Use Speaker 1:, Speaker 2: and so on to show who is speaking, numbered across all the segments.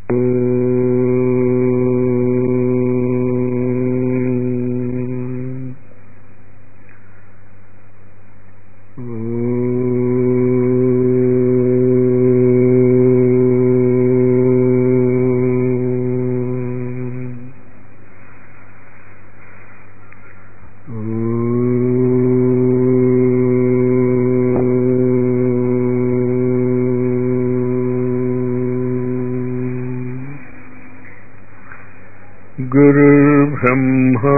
Speaker 1: गुरुर्ब्रह्मा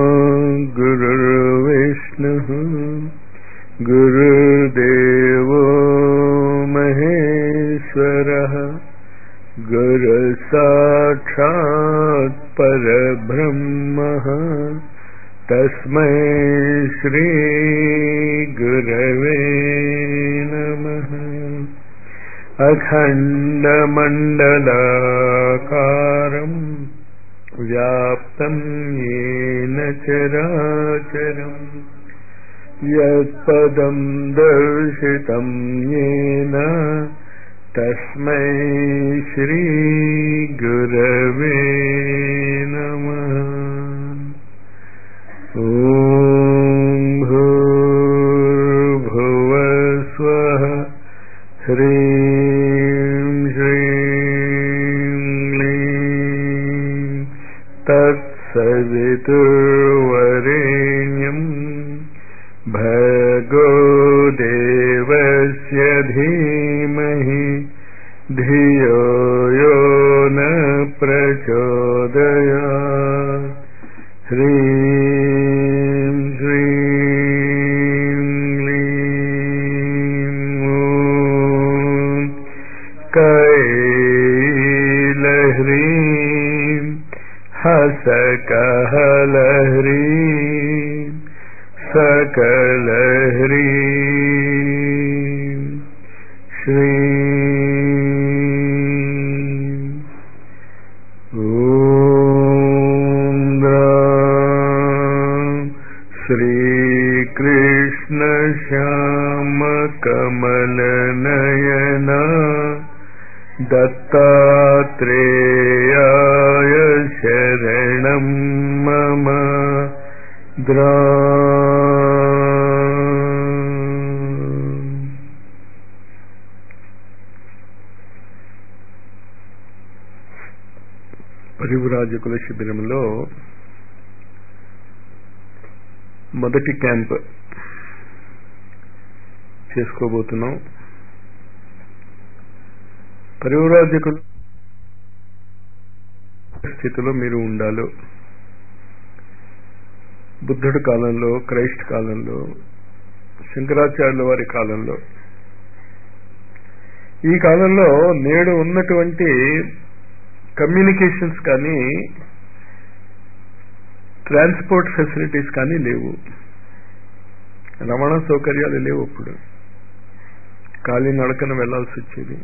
Speaker 1: गुरुर्विष्णुः गुरुर्देवो महेश्वरः गुरुसाक्षात् परब्रह्मः तस्मै श्रीगुरवे नमः अखण्डमण्डलाकारम् व्याप्तं येन चराचरम् यत्पदं दर्शितं येन तस्मै श्रीगुरवे नमः ॐ भूर्भुवस्वः ह्रीं श्रीं क्लीं तत्सवितुर्वरेण्यम् भर्गो देवस्य धीमहि धियो यो न प्रचोदयात् ह्रीं श्रीं क्लीं ॐ कैलह्रीं हसकहलह्रीं सकलह्रीं श्रीं ॐ द्रां श्रीकृष्णश्यामकमलनयना दत्तात्रेयाय शरणं मम द्रा పరివురాజకుల శిబిరంలో మొదటి క్యాంప్ చేసుకోబోతున్నాం పరివరాజకులు స్థితిలో మీరు ఉండాలో బుద్ధుడి కాలంలో క్రైస్ట్ కాలంలో శంకరాచార్యుల వారి కాలంలో ఈ కాలంలో నేడు ఉన్నటువంటి కమ్యూనికేషన్స్ కానీ ట్రాన్స్పోర్ట్ ఫెసిలిటీస్ కానీ లేవు రవాణా సౌకర్యాలు లేవు ఇప్పుడు ఖాళీ నడకన వెళ్లాల్సి వచ్చేది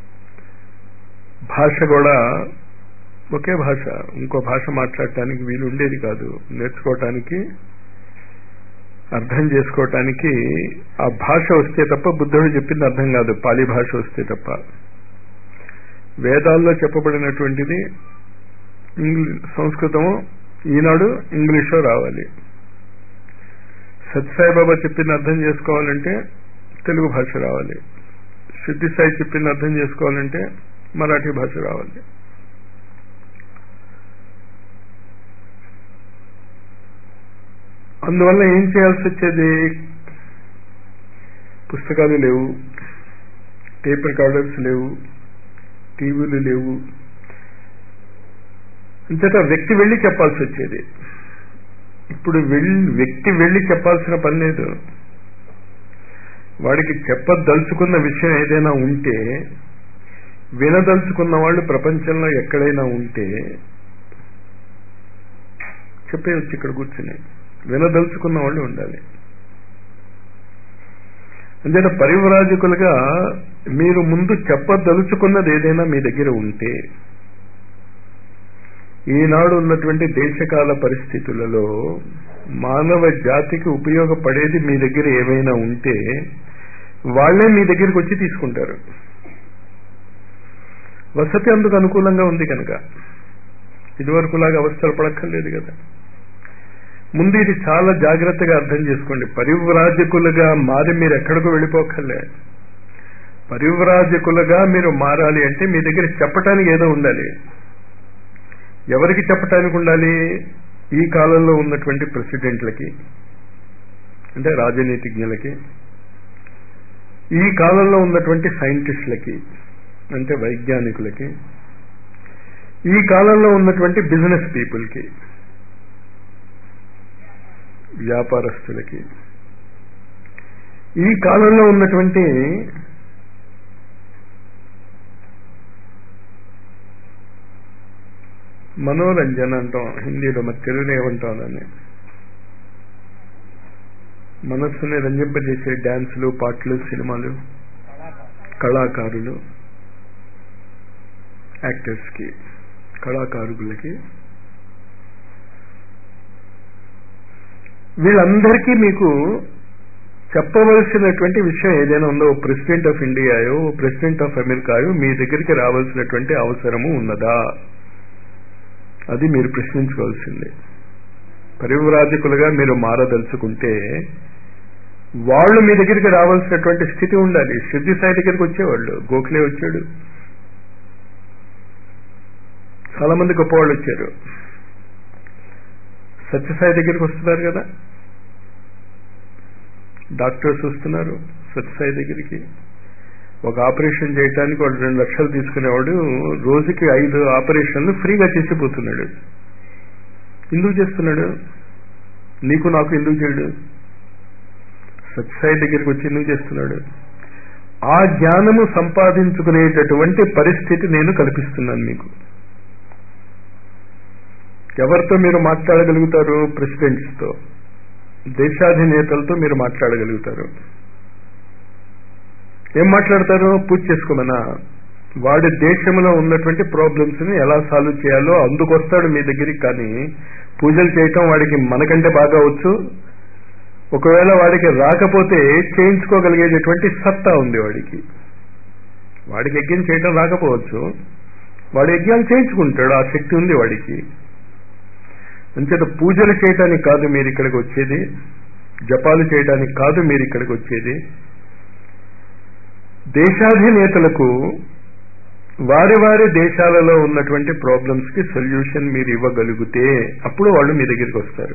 Speaker 1: భాష కూడా ఒకే భాష ఇంకో భాష మాట్లాడటానికి వీలు ఉండేది కాదు నేర్చుకోవటానికి అర్థం చేసుకోవటానికి ఆ భాష వస్తే తప్ప బుద్ధుడు చెప్పింది అర్థం కాదు పాలి భాష వస్తే తప్ప వేదాల్లో చెప్పబడినటువంటిది ఇంగ్లీ సంస్కృతము ఈనాడు ఇంగ్లీషో రావాలి సత్సాయిబాబా చెప్పింది అర్థం చేసుకోవాలంటే తెలుగు భాష రావాలి సిద్ధి సాయి చెప్పింది అర్థం చేసుకోవాలంటే మరాఠీ భాష రావాలి అందువల్ల ఏం చేయాల్సి వచ్చేది పుస్తకాలు లేవు టేప్ రికార్డర్స్ లేవు టీవీలు లేవు అంతటా వ్యక్తి వెళ్ళి చెప్పాల్సి వచ్చేది ఇప్పుడు వెళ్ళి వ్యక్తి వెళ్ళి చెప్పాల్సిన పని లేదు వాడికి చెప్పదలుచుకున్న విషయం ఏదైనా ఉంటే వినదలుచుకున్న వాళ్ళు ప్రపంచంలో ఎక్కడైనా ఉంటే చెప్పేయచ్చు ఇక్కడ కూర్చుని వినదలుచుకున్న వాళ్ళు ఉండాలి అంతేనా పరివరాజకులుగా మీరు ముందు చెప్పదలుచుకున్నది ఏదైనా మీ దగ్గర ఉంటే ఈనాడు ఉన్నటువంటి దేశకాల పరిస్థితులలో మానవ జాతికి ఉపయోగపడేది మీ దగ్గర ఏమైనా ఉంటే వాళ్లే మీ దగ్గరికి వచ్చి తీసుకుంటారు వసతి అందుకు అనుకూలంగా ఉంది కనుక ఇదివరకులాగా అవస్థలు పడక్కర్లేదు కదా ముందు ఇది చాలా జాగ్రత్తగా అర్థం చేసుకోండి పరివ్రాజకులుగా మారి మీరు ఎక్కడికో వెళ్ళిపోకర్లే పరివ్రాజకులుగా మీరు మారాలి అంటే మీ దగ్గర చెప్పటానికి ఏదో ఉండాలి ఎవరికి చెప్పటానికి ఉండాలి ఈ కాలంలో ఉన్నటువంటి ప్రెసిడెంట్లకి అంటే రాజనీతిజ్ఞులకి ఈ కాలంలో ఉన్నటువంటి సైంటిస్టులకి అంటే వైజ్ఞానికులకి ఈ కాలంలో ఉన్నటువంటి బిజినెస్ పీపుల్కి వ్యాపారస్తులకి ఈ కాలంలో ఉన్నటువంటి మనోరంజన అంటాం హిందీలో మరి తెలుగులో ఏమంటాం దాన్ని మనస్సుని రంజింపజేసే డ్యాన్సులు పాటలు సినిమాలు కళాకారులు యాక్టర్స్కి కళాకారులకి వీళ్ళందరికీ మీకు చెప్పవలసినటువంటి విషయం ఏదైనా ఉందో ఓ ప్రెసిడెంట్ ఆఫ్ ఇండియాయో ఓ ప్రెసిడెంట్ ఆఫ్ అమెరికాయో మీ దగ్గరికి రావాల్సినటువంటి అవసరము ఉన్నదా అది మీరు ప్రశ్నించుకోవాల్సిందే పరివ్రాజకులుగా మీరు మారదలుచుకుంటే వాళ్ళు మీ దగ్గరికి రావాల్సినటువంటి స్థితి ఉండాలి సిద్ధి సాయి దగ్గరికి వచ్చేవాళ్ళు గోఖలే వచ్చాడు చాలా మంది గొప్పవాళ్ళు వచ్చారు సత్యసాయి దగ్గరికి వస్తున్నారు కదా డాక్టర్స్ వస్తున్నారు సత్యసాయి దగ్గరికి ఒక ఆపరేషన్ చేయడానికి వాడు రెండు లక్షలు తీసుకునేవాడు రోజుకి ఐదు ఆపరేషన్లు ఫ్రీగా చేసిపోతున్నాడు ఎందుకు చేస్తున్నాడు నీకు నాకు ఎందుకు చేయడు సత్యసాయి దగ్గరికి వచ్చి ఎందుకు చేస్తున్నాడు ఆ జ్ఞానము సంపాదించుకునేటటువంటి పరిస్థితి నేను కల్పిస్తున్నాను మీకు ఎవరితో మీరు మాట్లాడగలుగుతారు ప్రెసిడెంట్స్తో దేశాధినేతలతో మీరు మాట్లాడగలుగుతారు ఏం మాట్లాడతారు పూజ చేసుకోమనా వాడి దేశంలో ఉన్నటువంటి ప్రాబ్లమ్స్ ని ఎలా సాల్వ్ చేయాలో అందుకొస్తాడు మీ దగ్గరికి కానీ పూజలు చేయటం వాడికి మనకంటే బాగా వచ్చు ఒకవేళ వాడికి రాకపోతే చేయించుకోగలిగేటటువంటి సత్తా ఉంది వాడికి వాడికి యజ్ఞం చేయటం రాకపోవచ్చు వాడు యజ్ఞాలు చేయించుకుంటాడు ఆ శక్తి ఉంది వాడికి అంచేత పూజలు చేయటానికి కాదు మీరు ఇక్కడికి వచ్చేది జపాలు చేయడానికి కాదు మీరు ఇక్కడికి వచ్చేది దేశాధినేతలకు వారి వారి దేశాలలో ఉన్నటువంటి ప్రాబ్లమ్స్ కి సొల్యూషన్ మీరు ఇవ్వగలిగితే అప్పుడు వాళ్ళు మీ దగ్గరికి వస్తారు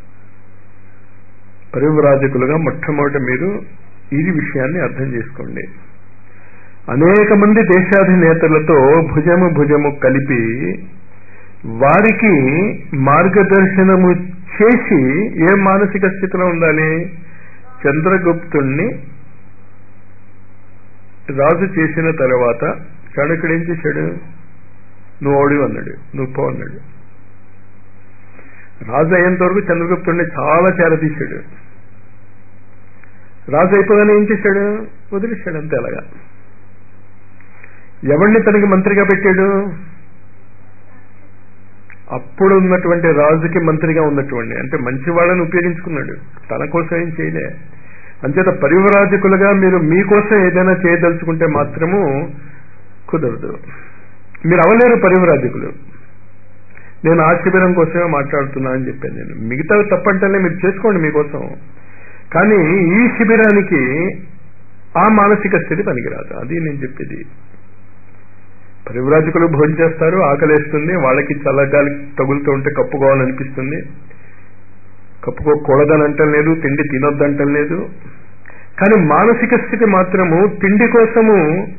Speaker 1: పరివ్రాజకులుగా మొట్టమొదట మీరు ఇది విషయాన్ని అర్థం చేసుకోండి అనేక మంది దేశాధినేతలతో భుజము భుజము కలిపి వారికి మార్గదర్శనము చేసి ఏ మానసిక స్థితిలో ఉండాలి చంద్రగుప్తుణ్ణి రాజు చేసిన తర్వాత చాణక్యుడు ఏం చేశాడు నువ్వు ఓడి అన్నాడు నువ్వు పో అన్నాడు రాజు అయ్యేంత వరకు చంద్రగుప్తుడిని చాలా చేరదీశాడు రాజు అయిపోగానే ఏం చేశాడు వదిలేశాడు అంతే అలాగా ఎవరిని తనకి మంత్రిగా పెట్టాడు అప్పుడు ఉన్నటువంటి రాజుకి మంత్రిగా ఉన్నటువంటి అంటే మంచి వాళ్ళని ఉపయోగించుకున్నాడు తన కోసం ఏం చేయలే అంచేత పరివరాజకులుగా మీరు మీకోసం ఏదైనా చేయదలుచుకుంటే మాత్రము కుదరదు మీరు అవలేరు పరివరాజకులు నేను ఆ శిబిరం కోసమే మాట్లాడుతున్నా అని చెప్పాను నేను మిగతా తప్పంటేనే మీరు చేసుకోండి మీకోసం కానీ ఈ శిబిరానికి ఆ మానసిక స్థితి పనికిరాదు అది నేను చెప్పేది పరివ్రాజకులు భోజనం చేస్తారు ఆకలేస్తుంది వాళ్ళకి చల్లగాలి తగులుతూ ఉంటే కప్పుకోవాలనిపిస్తుంది కప్పుకోకూడదని అంటం లేదు తిండి తినొద్దంటం లేదు కానీ మానసిక స్థితి మాత్రము తిండి కోసము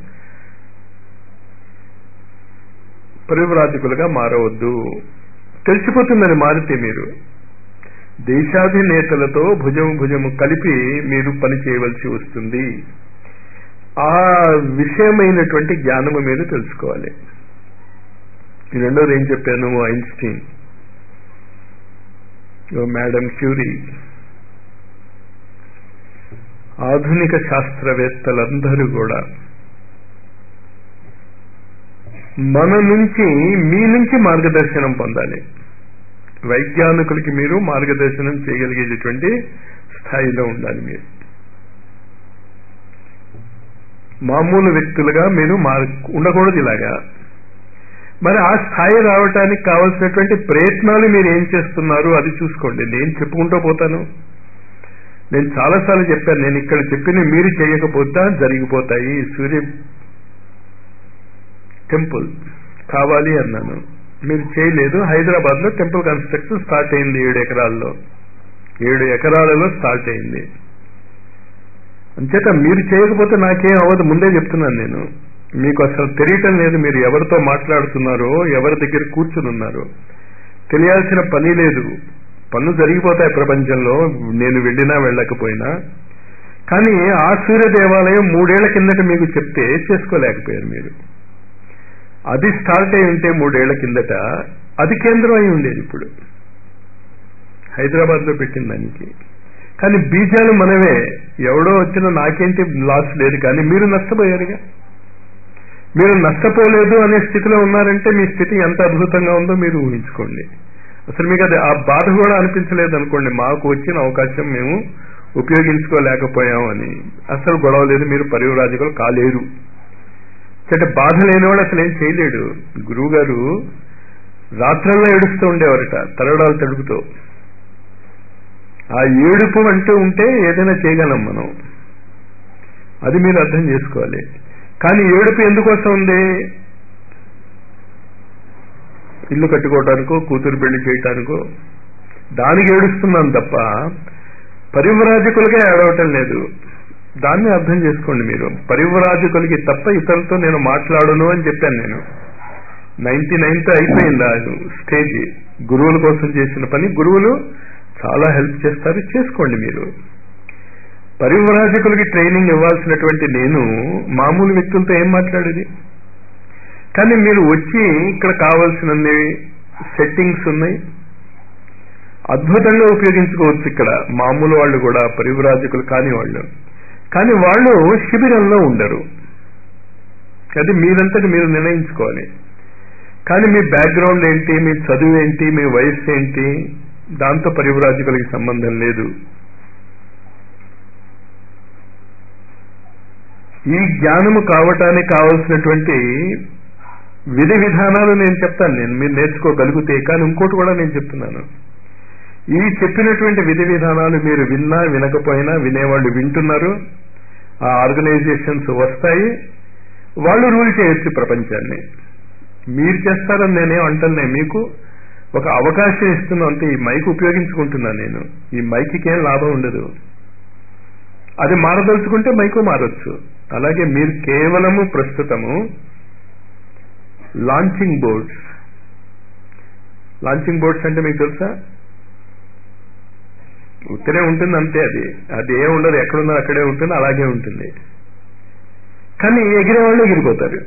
Speaker 1: పరివ్రాజకులుగా మారవద్దు తెలిసిపోతుందని మారితే మీరు దేశాధినేతలతో భుజము భుజము కలిపి మీరు పని చేయవలసి వస్తుంది ఆ విషయమైనటువంటి జ్ఞానము మీరు తెలుసుకోవాలి ఈ రెండోది ఏం చెప్పాను ఐన్స్టీన్ మేడం క్యూరీ ఆధునిక శాస్త్రవేత్తలందరూ కూడా మన నుంచి మీ నుంచి మార్గదర్శనం పొందాలి వైజ్ఞానికులకి మీరు మార్గదర్శనం చేయగలిగేటటువంటి స్థాయిలో ఉండాలి మీరు మామూలు వ్యక్తులుగా మీరు మార్ ఉండకూడదు ఇలాగా మరి ఆ స్థాయి రావటానికి కావలసినటువంటి ప్రయత్నాలు మీరు ఏం చేస్తున్నారు అది చూసుకోండి నేను చెప్పుకుంటూ పోతాను నేను చాలాసార్లు చెప్పాను నేను ఇక్కడ చెప్పిన మీరు చేయకపోతా జరిగిపోతాయి సూర్య టెంపుల్ కావాలి అన్నాను మీరు చేయలేదు హైదరాబాద్ లో టెంపుల్ కన్స్ట్రక్షన్ స్టార్ట్ అయింది ఏడు ఎకరాల్లో ఏడు ఎకరాలలో స్టార్ట్ అయింది అంచేత మీరు చేయకపోతే నాకేం అవ్వదు ముందే చెప్తున్నాను నేను మీకు అసలు తెలియటం లేదు మీరు ఎవరితో మాట్లాడుతున్నారో ఎవరి దగ్గర కూర్చుని ఉన్నారో తెలియాల్సిన పని లేదు పనులు జరిగిపోతాయి ప్రపంచంలో నేను వెళ్ళినా వెళ్ళకపోయినా కానీ ఆ సూర్య దేవాలయం మూడేళ్ల కిందట మీకు చెప్తే చేసుకోలేకపోయారు మీరు అది స్టార్ట్ అయి ఉంటే మూడేళ్ల కిందట అది కేంద్రం అయి ఉండేది ఇప్పుడు హైదరాబాద్ లో పెట్టిన దానికి కానీ బీజాలు మనవే ఎవడో వచ్చినా నాకేంటి లాస్ లేదు కానీ మీరు నష్టపోయారుగా మీరు నష్టపోలేదు అనే స్థితిలో ఉన్నారంటే మీ స్థితి ఎంత అద్భుతంగా ఉందో మీరు ఊహించుకోండి అసలు మీకు అది ఆ బాధ కూడా అనిపించలేదు అనుకోండి మాకు వచ్చిన అవకాశం మేము ఉపయోగించుకోలేకపోయాం అని అసలు గొడవ లేదు మీరు పరివరాజకులు కాలేరు అంటే బాధ లేనివాడు అసలు ఏం చేయలేడు గురువు గారు రాత్రల్లో ఏడుస్తూ ఉండేవారట తరడాలు తడుపుతో ఆ ఏడుపు అంటూ ఉంటే ఏదైనా చేయగలం మనం అది మీరు అర్థం చేసుకోవాలి కానీ ఏడుపు ఎందుకోసం ఉంది ఇల్లు కట్టుకోవటానికో కూతురు పెళ్లి చేయటానికో దానికి ఏడుస్తున్నాను తప్ప పరివ్రాజకులకే ఏడవటం లేదు దాన్ని అర్థం చేసుకోండి మీరు పరివ్రాజకులకి తప్ప ఇతరులతో నేను మాట్లాడను అని చెప్పాను నేను నైన్టీ నైన్త్ అయిపోయింది ఆ స్టేజ్ గురువుల కోసం చేసిన పని గురువులు చాలా హెల్ప్ చేస్తారు చేసుకోండి మీరు పరివ్రాజకులకి ట్రైనింగ్ ఇవ్వాల్సినటువంటి నేను మామూలు వ్యక్తులతో ఏం మాట్లాడేది కానీ మీరు వచ్చి ఇక్కడ కావాల్సినన్ని సెట్టింగ్స్ ఉన్నాయి అద్భుతంగా ఉపయోగించుకోవచ్చు ఇక్కడ మామూలు వాళ్ళు కూడా పరివ్రాజకులు కాని వాళ్ళు కానీ వాళ్ళు శిబిరంలో ఉండరు అది మీరంతటి మీరు నిర్ణయించుకోవాలి కానీ మీ బ్యాక్గ్రౌండ్ ఏంటి మీ చదువు ఏంటి మీ వయస్సు ఏంటి దాంతో పరివ్రాజకులకి సంబంధం లేదు ఈ జ్ఞానము కావటానికి కావలసినటువంటి విధి విధానాలు నేను చెప్తాను నేను మీరు నేర్చుకోగలిగితే కానీ ఇంకోటి కూడా నేను చెప్తున్నాను ఈ చెప్పినటువంటి విధి విధానాలు మీరు విన్నా వినకపోయినా వినేవాళ్ళు వింటున్నారు ఆ ఆర్గనైజేషన్స్ వస్తాయి వాళ్ళు రూల్ చేయొచ్చు ప్రపంచాన్ని మీరు చేస్తారని నేనేం అంటలే మీకు ఒక అవకాశం ఇస్తున్నాం అంటే ఈ మైక్ ఉపయోగించుకుంటున్నాను నేను ఈ మైక్కి ఏం లాభం ఉండదు అది మారదలుచుకుంటే మైకు మారొచ్చు అలాగే మీరు కేవలము ప్రస్తుతము లాంచింగ్ బోర్డ్స్ లాంచింగ్ బోర్డ్స్ అంటే మీకు తెలుసా ఉత్తరే ఉంటుంది అంతే అది అది ఏ ఉండదు ఎక్కడున్నా అక్కడే ఉంటుంది అలాగే ఉంటుంది కానీ ఎగిరే వాళ్ళు ఎగిరిపోతారు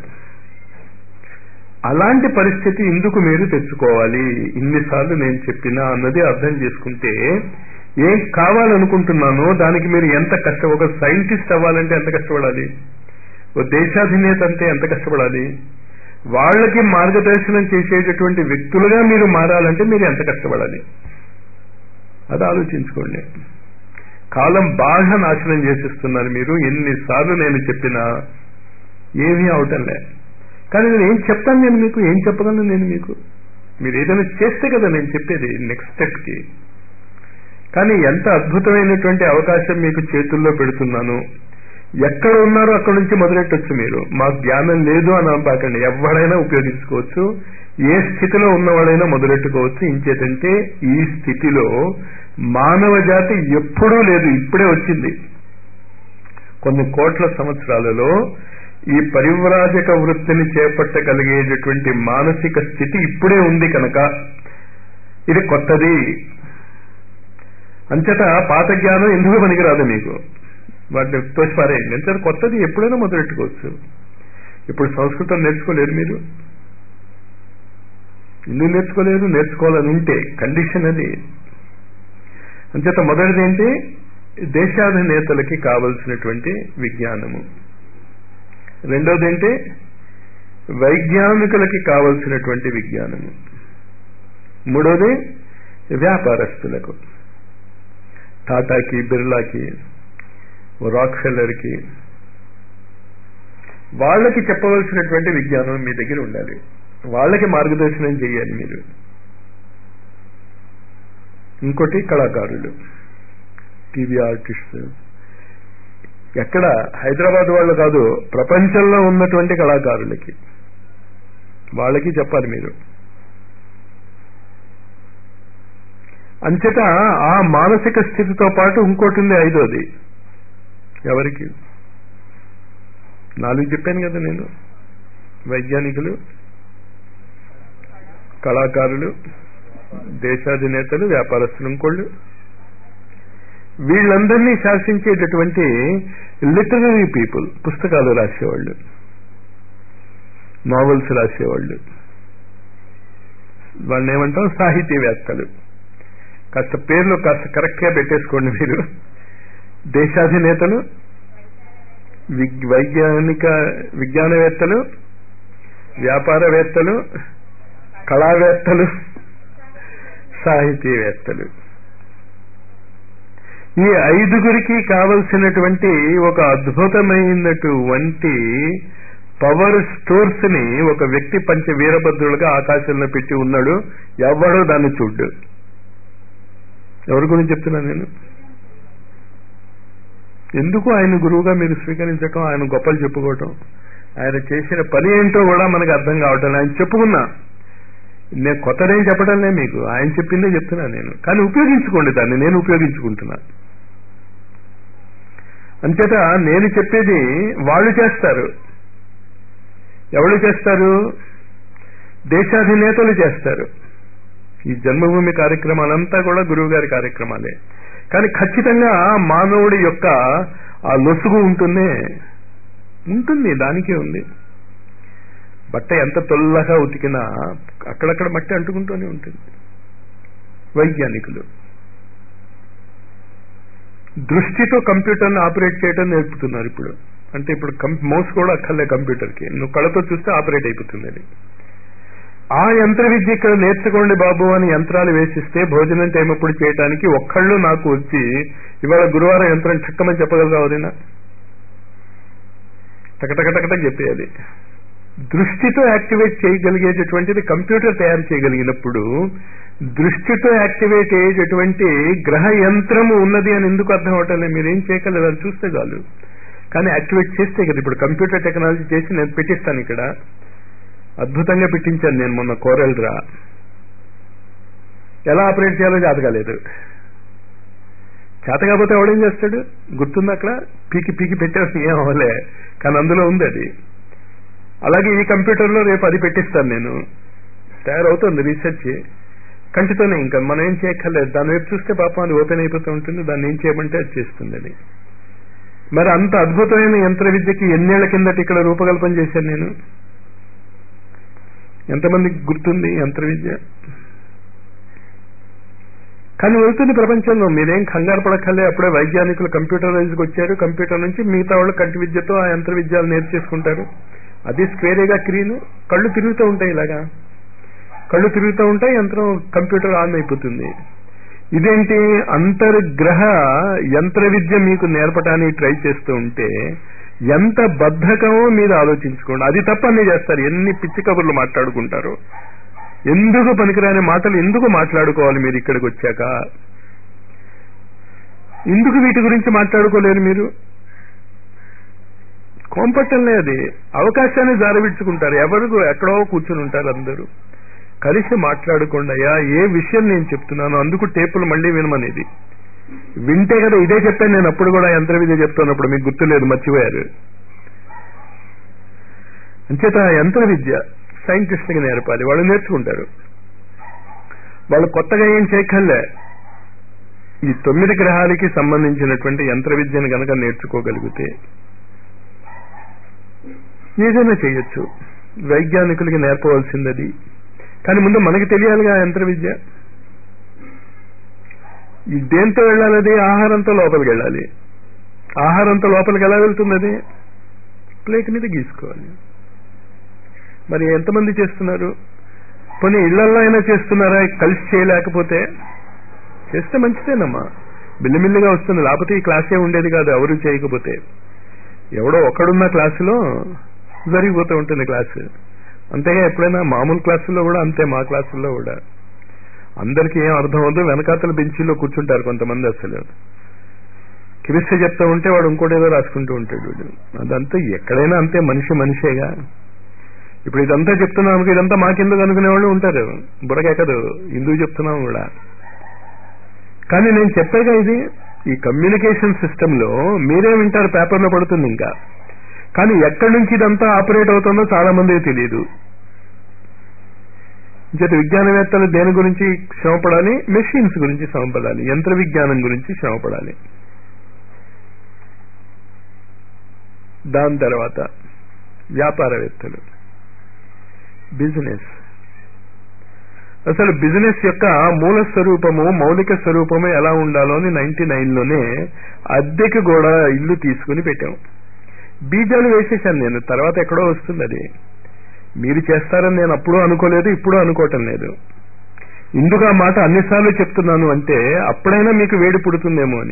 Speaker 1: అలాంటి పరిస్థితి ఇందుకు మీరు తెచ్చుకోవాలి ఇన్నిసార్లు నేను చెప్పినా అన్నది అర్థం చేసుకుంటే ఏం కావాలనుకుంటున్నానో దానికి మీరు ఎంత కష్ట ఒక సైంటిస్ట్ అవ్వాలంటే ఎంత కష్టపడాలి ఓ దేశాధినేత అంటే ఎంత కష్టపడాలి వాళ్ళకి మార్గదర్శనం చేసేటటువంటి వ్యక్తులుగా మీరు మారాలంటే మీరు ఎంత కష్టపడాలి అది ఆలోచించుకోండి కాలం బాగా నాశనం చేసేస్తున్నారు మీరు ఎన్నిసార్లు నేను చెప్పినా ఏమీ అవటం లే కానీ నేను ఏం చెప్తాను నేను మీకు ఏం చెప్పగలను నేను మీకు మీరు ఏదైనా చేస్తే కదా నేను చెప్పేది నెక్స్ట్ స్టెప్కి కానీ ఎంత అద్భుతమైనటువంటి అవకాశం మీకు చేతుల్లో పెడుతున్నాను ఎక్కడ ఉన్నారో అక్కడ నుంచి మొదలెట్టొచ్చు మీరు మా జ్ఞానం లేదు అని అనబాకండి ఎవడైనా ఉపయోగించుకోవచ్చు ఏ స్థితిలో ఉన్నవాడైనా మొదలెట్టుకోవచ్చు ఇంచేతంటే ఈ స్థితిలో మానవ జాతి ఎప్పుడూ లేదు ఇప్పుడే వచ్చింది కొన్ని కోట్ల సంవత్సరాలలో ఈ పరివ్రాజక వృత్తిని చేపట్టగలిగేటటువంటి మానసిక స్థితి ఇప్పుడే ఉంది కనుక ఇది కొత్తది అంచేత పాత జ్ఞానం ఎందుకు పనికిరాదు మీకు వాటిని తోసిపారేయండి అంచేత కొత్తది ఎప్పుడైనా మొదలెట్టుకోవచ్చు ఇప్పుడు సంస్కృతం నేర్చుకోలేరు మీరు ఎందుకు నేర్చుకోలేదు నేర్చుకోవాలని ఉంటే కండిషన్ అది అంచేత మొదటిది ఏంటి దేశాధినేతలకి కావలసినటువంటి విజ్ఞానము రెండోది ఏంటి వైజ్ఞానికులకి కావలసినటువంటి విజ్ఞానము మూడోది వ్యాపారస్తులకు టాటాకి బిర్లాకి రాక్ఫెల్లర్కి వాళ్ళకి చెప్పవలసినటువంటి విజ్ఞానం మీ దగ్గర ఉండాలి వాళ్ళకి మార్గదర్శనం చేయాలి మీరు ఇంకోటి కళాకారులు టీవీ ఆర్టిస్ట్ ఎక్కడ హైదరాబాద్ వాళ్ళు కాదు ప్రపంచంలో ఉన్నటువంటి కళాకారులకి వాళ్ళకి చెప్పాలి మీరు అంచేత ఆ మానసిక స్థితితో పాటు ఇంకోటి ఉంది ఐదోది ఎవరికి నాలుగు చెప్పాను కదా నేను వైజ్ఞానికులు కళాకారులు దేశాధినేతలు వ్యాపారస్తులు ఇంకోళ్ళు వీళ్ళందరినీ శాసించేటటువంటి లిటరరీ పీపుల్ పుస్తకాలు రాసేవాళ్ళు నావెల్స్ రాసేవాళ్ళు వాళ్ళని ఏమంటాం సాహితీవేత్తలు కాస్త పేర్లు కాస్త కరెక్ట్గా పెట్టేసుకోండి మీరు దేశాధినేతలు విగ్- వైజ్ఞానిక విజ్ఞానవేత్తలు వ్యాపారవేత్తలు కళావేత్తలు సాహితీవేత్తలు ఈ ఐదుగురికి కావలసినటువంటి ఒక అద్భుతమైనటువంటి పవర్ స్టోర్స్ ని ఒక వ్యక్తి పంచ వీరభద్రులుగా ఆకాశంలో పెట్టి ఉన్నాడు ఎవడో దాన్ని చూడ్డు ఎవరి గురించి చెప్తున్నా నేను ఎందుకు ఆయన గురువుగా మీరు స్వీకరించటం ఆయన గొప్పలు చెప్పుకోవటం ఆయన చేసిన పని ఏంటో కూడా మనకు అర్థం కావటం ఆయన చెప్పుకున్నా నేను కొత్తదేం చెప్పడంలే మీకు ఆయన చెప్పిందే చెప్తున్నా నేను కానీ ఉపయోగించుకోండి దాన్ని నేను ఉపయోగించుకుంటున్నా అంచేత నేను చెప్పేది వాళ్ళు చేస్తారు ఎవరు చేస్తారు దేశాధినేతలు చేస్తారు ఈ జన్మభూమి కార్యక్రమాలంతా కూడా గురువు గారి కార్యక్రమాలే కానీ ఖచ్చితంగా మానవుడి యొక్క ఆ లొసుగు ఉంటుందే ఉంటుంది దానికే ఉంది బట్ట ఎంత తొల్లగా ఉతికినా అక్కడక్కడ మట్టి అంటుకుంటూనే ఉంటుంది వైజ్ఞానికులు దృష్టితో కంప్యూటర్ని ఆపరేట్ చేయడం నేర్పుతున్నారు ఇప్పుడు అంటే ఇప్పుడు మౌస్ కూడా అక్కర్లే కంప్యూటర్కి నువ్వు కళ్ళతో చూస్తే ఆపరేట్ అయిపోతుంది అది ఆ యంత్ర విద్య ఇక్కడ నేర్చుకోండి బాబు అని యంత్రాలు వేసిస్తే భోజనం టైం అప్పుడు చేయడానికి ఒక్కళ్ళు నాకు వచ్చి ఇవాళ గురువారం యంత్రం చిక్కమని చెప్పగలరా వదినా టకటకటకటకు చెప్పేయాలి దృష్టితో యాక్టివేట్ చేయగలిగేటటువంటిది కంప్యూటర్ తయారు చేయగలిగినప్పుడు దృష్టితో యాక్టివేట్ అయ్యేటటువంటి గ్రహ యంత్రము ఉన్నది అని ఎందుకు అర్థం అవటం లేదు మీరు ఏం చేయగలరు అని చూస్తే చాలు కానీ యాక్టివేట్ చేస్తే కదా ఇప్పుడు కంప్యూటర్ టెక్నాలజీ చేసి నేను పెట్టిస్తాను ఇక్కడ అద్భుతంగా పెట్టించాను నేను మొన్న కోరల్ రా ఎలా ఆపరేట్ చేయాలో జాతకాలేదు చేత కాకపోతే ఎవడేం చేస్తాడు గుర్తుంది అక్కడ పీకి పీకి పెట్టేసి ఏం అవ్వలే కానీ అందులో ఉంది అది అలాగే ఈ కంప్యూటర్లో రేపు అది పెట్టిస్తాను నేను తయారవుతుంది రీసెర్చ్ కంటితోనే ఇంకా మనం ఏం చేయక్కర్లేదు దాని వైపు చూస్తే పాపం అది ఓపెన్ అయిపోతూ ఉంటుంది దాన్ని ఏం చేయమంటే అది చేస్తుంది అది మరి అంత అద్భుతమైన యంత్ర విద్యకి ఎన్నేళ్ల కిందట ఇక్కడ రూపకల్పన చేశాను నేను ఎంతమందికి గుర్తుంది యంత్ర విద్య కానీ వెళ్తుంది ప్రపంచంలో మీరేం కంగారు పడక్కర్లే అప్పుడే వైజ్ఞానికులు కంప్యూటరైజ్కి వచ్చారు కంప్యూటర్ నుంచి మిగతా వాళ్ళు కంటి విద్యతో ఆ యంత్ర విద్యలు నేర్చేసుకుంటారు అది స్క్వేరేగా క్రీను కళ్ళు తిరుగుతూ ఉంటాయి ఇలాగా కళ్ళు తిరుగుతూ ఉంటాయి యంత్రం కంప్యూటర్ ఆన్ అయిపోతుంది ఇదేంటి అంతర్గ్రహ యంత్ర విద్య మీకు నేర్పడానికి ట్రై చేస్తూ ఉంటే ఎంత బద్ధకమో మీరు ఆలోచించుకోండి అది తప్ప అన్ని చేస్తారు ఎన్ని పిచ్చి కబుర్లు మాట్లాడుకుంటారు ఎందుకు పనికిరాని మాటలు ఎందుకు మాట్లాడుకోవాలి మీరు ఇక్కడికి వచ్చాక ఎందుకు వీటి గురించి మాట్లాడుకోలేరు మీరు కోంపట్టంలే అది అవకాశాన్ని జారవిడ్చుకుంటారు ఎవరు ఎక్కడో కూర్చుని ఉంటారు అందరూ కలిసి మాట్లాడుకోండి అయ్యా ఏ విషయం నేను చెప్తున్నాను అందుకు టేపులు మళ్ళీ వినమనేది వింటే కదా ఇదే చెప్పాను నేను అప్పుడు కూడా యంత్ర విద్య చెప్తున్నప్పుడు మీకు గుర్తులేదు మర్చిపోయారు అంచేత యంత్ర విద్య సైంటిస్ట్కి నేర్పాలి వాళ్ళు నేర్చుకుంటారు వాళ్ళు కొత్తగా ఏం చేయక్కర్లే ఈ తొమ్మిది గ్రహాలకి సంబంధించినటువంటి యంత్ర విద్యను కనుక నేర్చుకోగలిగితే ఏదైనా చేయొచ్చు వైజ్ఞానికులకి నేర్పవలసింది అది కానీ ముందు మనకి తెలియాలిగా యంత్ర విద్య ఈ దేంతో వెళ్ళాలి అది ఆహారంతో లోపలికి వెళ్ళాలి ఆహారంతో లోపలికి ఎలా వెళ్తుంది అది ప్లేట్ మీద గీసుకోవాలి మరి ఎంతమంది చేస్తున్నారు కొన్ని ఇళ్లలో అయినా చేస్తున్నారా కలిసి చేయలేకపోతే చేస్తే మంచిదేనమ్మా బిల్లిమిల్లిగా వస్తుంది లేకపోతే ఈ క్లాసే ఉండేది కాదు ఎవరు చేయకపోతే ఎవడో ఒకడున్న క్లాసులో జరిగిపోతూ ఉంటుంది క్లాసు అంతేగా ఎప్పుడైనా మామూలు క్లాసుల్లో కూడా అంతే మా క్లాసుల్లో కూడా అందరికీ ఏం అర్థం అవుతుందో వెనకాతల బెంచీలో కూర్చుంటారు కొంతమంది అసలు కెమిస్ట్రీ చెప్తా ఉంటే వాడు ఇంకోటి ఏదో రాసుకుంటూ ఉంటాడు వీడు అదంతా ఎక్కడైనా అంతే మనిషి మనిషేగా ఇప్పుడు ఇదంతా చెప్తున్నాం అనుకో ఇదంతా మాకెందుకు అనుకునే వాళ్ళు ఉంటారు బుడకెక్కదు ఎందుకు చెప్తున్నాం కూడా కానీ నేను చెప్పాగా ఇది ఈ కమ్యూనికేషన్ సిస్టమ్ లో మీరే వింటారు పేపర్లో పడుతుంది ఇంకా కానీ ఎక్కడి నుంచి ఇదంతా ఆపరేట్ అవుతుందో చాలా మందికి తెలియదు చేత విజ్ఞానవేత్తలు దేని గురించి శ్రమపడాలి మెషిన్స్ గురించి శ్రమపడాలి యంత్ర విజ్ఞానం గురించి శ్రమపడాలి దాని తర్వాత వ్యాపారవేత్తలు బిజినెస్ అసలు బిజినెస్ యొక్క మూల స్వరూపము మౌలిక స్వరూపము ఎలా ఉండాలో అని నైన్టీ లోనే అద్దెకి కూడా ఇల్లు తీసుకుని పెట్టాం బీజాలు వేసేసాను నేను తర్వాత ఎక్కడో వస్తుంది అది మీరు చేస్తారని నేను అప్పుడు అనుకోలేదు ఇప్పుడు అనుకోవటం లేదు ఇందుకు ఆ మాట అన్నిసార్లు చెప్తున్నాను అంటే అప్పుడైనా మీకు వేడి పుడుతుందేమో అని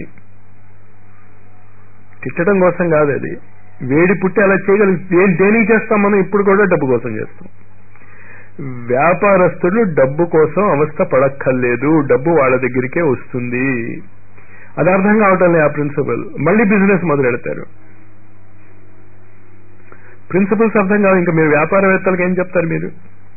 Speaker 1: తిట్టడం కోసం కాదు అది వేడి పుట్టి అలా చేయగలిగి దేనికి చేస్తాం మనం ఇప్పుడు కూడా డబ్బు కోసం చేస్తాం వ్యాపారస్తులు డబ్బు కోసం అవస్థ పడక్కర్లేదు డబ్బు వాళ్ళ దగ్గరికే వస్తుంది అది అర్థం కావటం లేదు ఆ ప్రిన్సిపల్ మళ్ళీ బిజినెస్ మొదలెడతారు ప్రిన్సిపల్స్ అర్థం కావు ఇంకా మీరు వ్యాపారవేత్తలకు ఏం చెప్తారు మీరు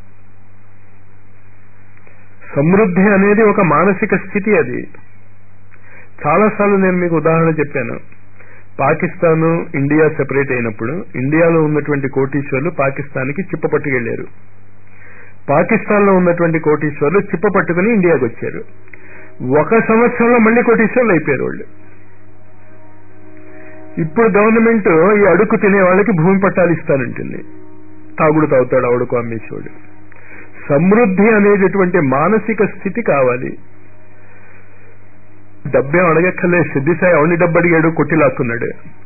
Speaker 1: సమృద్ధి అనేది ఒక మానసిక స్థితి అది చాలాసార్లు నేను మీకు ఉదాహరణ చెప్పాను పాకిస్తాన్ ఇండియా సెపరేట్ అయినప్పుడు ఇండియాలో ఉన్నటువంటి కోటీశ్వర్లు పాకిస్తాన్కి చిప్ప పట్టుకెళ్లారు పాకిస్తాన్ లో ఉన్నటువంటి కోటీశ్వర్లు చిప్ప పట్టుకుని ఇండియాకి వచ్చారు ఒక సంవత్సరంలో మళ్ళీ కోటీశ్వర్లు అయిపోయారు వాళ్ళు ఇప్పుడు గవర్నమెంట్ ఈ అడుగు తినే వాళ్ళకి భూమి పట్టాలు ఇస్తానంటుంది తాగుడు తాగుతాడు అడుగు అమ్మేసేవాడు సమృద్ధి అనేటటువంటి మానసిక స్థితి కావాలి డబ్బేం అడగక్కర్లే సిద్ధిసాయి అవని డబ్బు అడిగాడు కొట్టి లాక్కున్నాడు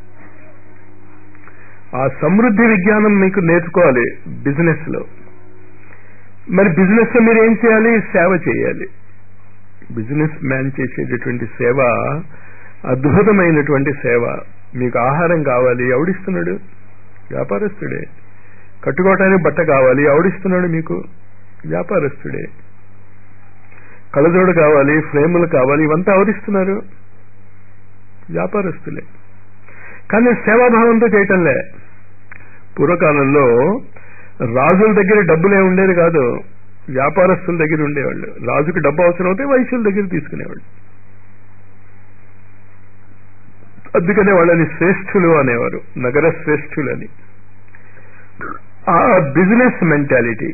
Speaker 1: ఆ సమృద్ధి విజ్ఞానం మీకు నేర్చుకోవాలి బిజినెస్ లో మరి బిజినెస్ లో మీరు ఏం చేయాలి సేవ చేయాలి బిజినెస్ మ్యాన్ చేసేటటువంటి సేవ అద్భుతమైనటువంటి సేవ మీకు ఆహారం కావాలి ఎవడిస్తున్నాడు వ్యాపారస్తుడే కట్టుకోవటానికి బట్ట కావాలి ఎవడిస్తున్నాడు మీకు వ్యాపారస్తుడే కళ్ళజోడు కావాలి ఫ్రేములు కావాలి ఇవంతా ఎవరిస్తున్నారు వ్యాపారస్తులే కానీ సేవాభావంతో చేయటంలే పూర్వకాలంలో రాజుల దగ్గర డబ్బులే ఉండేది కాదు వ్యాపారస్తుల దగ్గర ఉండేవాళ్ళు రాజుకి డబ్బు అవసరం అయితే వైశ్యుల దగ్గర తీసుకునేవాళ్ళు అందుకనే వాళ్ళని శ్రేష్ఠులు అనేవారు నగర శ్రేష్ఠులు అని ఆ బిజినెస్ మెంటాలిటీ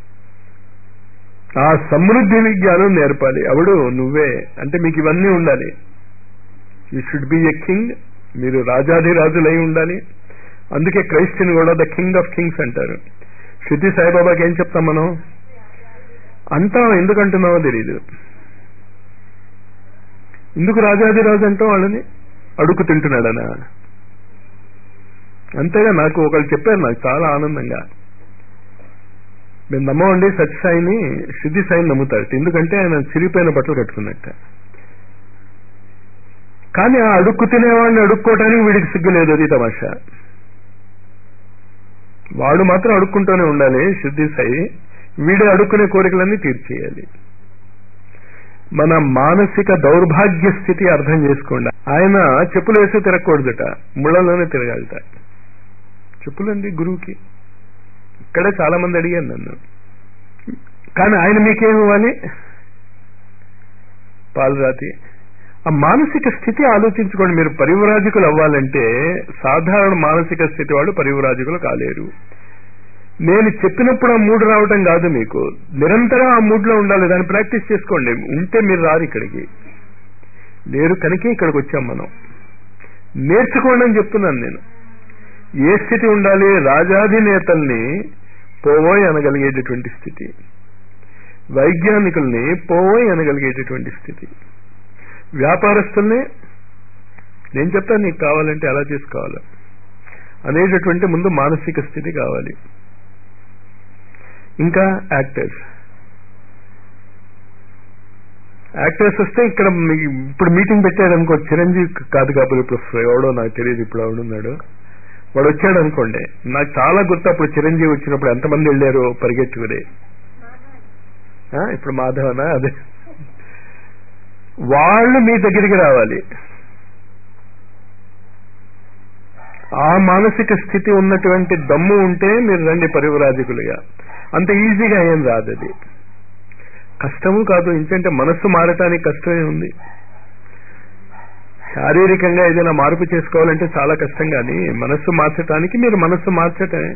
Speaker 1: ఆ సమృద్ధి విజ్ఞానం నేర్పాలి అవడు నువ్వే అంటే మీకు ఇవన్నీ ఉండాలి you should be a king మీరు రాజాధిరాజులై ఉండాలి అందుకే క్రైస్టియన్ కూడా ద కింగ్ ఆఫ్ కింగ్స్ అంటారు శృతి సాయిబాబాకి ఏం చెప్తాం మనం అంతా ఎందుకంటున్నావో తెలీదు ఎందుకు రాజాధిరాజు అంటాం వాళ్ళని అడుగు తింటున్నాడనా అంతేగా నాకు ఒకళ్ళు చెప్పారు నాకు చాలా ఆనందంగా మేము నమ్మవండి సత్యసాయిని సిద్ధి సాయిని నమ్ముతారట ఎందుకంటే ఆయన చిరిగిపోయిన బట్టలు కట్టుకున్నట్ట కానీ ఆ అడుక్కు తినేవాడిని అడుక్కోవటానికి వీడికి సిగ్గులేదు అది తమాషా వాడు మాత్రం అడుక్కుంటూనే ఉండాలి శుద్ధి సాయి వీడే అడుక్కునే కోరికలన్నీ తీర్చేయాలి మన మానసిక దౌర్భాగ్య స్థితి అర్థం చేసుకోండి ఆయన చెప్పులు వేసి తిరగకూడదట ముళ్ళలోనే తిరగాలట చెప్పులండి గురువుకి ఇక్కడే చాలా మంది అడిగాను నన్ను కానీ ఆయన మీకేం ఇవ్వాలి పాలరాతి ఆ మానసిక స్థితి ఆలోచించుకోండి మీరు పరివరాజకులు అవ్వాలంటే సాధారణ మానసిక స్థితి వాళ్ళు పరివరాజకులు కాలేరు నేను చెప్పినప్పుడు ఆ మూడు రావటం కాదు మీకు నిరంతరం ఆ మూడ్లో ఉండాలి దాన్ని ప్రాక్టీస్ చేసుకోండి ఉంటే మీరు రారు ఇక్కడికి లేరు కనుక ఇక్కడికి వచ్చాం మనం నేర్చుకోండి అని చెప్తున్నాను నేను ఏ స్థితి ఉండాలి రాజాధినేతల్ని పోవోయ్ అనగలిగేటటువంటి స్థితి వైజ్ఞానికుల్ని పోవోయ్ అనగలిగేటటువంటి స్థితి వ్యాపారస్తుల్ని నేను చెప్తాను నీకు కావాలంటే ఎలా చేసుకోవాలి అనేటటువంటి ముందు మానసిక స్థితి కావాలి ఇంకా యాక్టర్స్ యాక్టర్స్ వస్తే ఇక్కడ ఇప్పుడు మీటింగ్ పెట్టాడు అనుకో చిరంజీవి కాదు కాబట్టి ఇప్పుడు ఎవడో నాకు తెలియదు ఇప్పుడు ఎవడున్నాడు వాడు వచ్చాడు అనుకోండి నాకు చాలా గుర్తు అప్పుడు చిరంజీవి వచ్చినప్పుడు ఎంతమంది వెళ్ళారు పరిగెత్తుకుని ఆ, ఇప్పుడు మాధవనా అదే వాళ్ళు మీ దగ్గరికి రావాలి ఆ మానసిక స్థితి ఉన్నటువంటి దమ్ము ఉంటే మీరు రండి పరివరాజకులుగా అంత ఈజీగా ఏం రాదు అది కష్టము కాదు ఇంకంటే మనస్సు మారటానికి కష్టమే ఉంది శారీరకంగా ఏదైనా మార్పు చేసుకోవాలంటే చాలా కష్టం కానీ మనస్సు మార్చటానికి మీరు మనస్సు మార్చటమే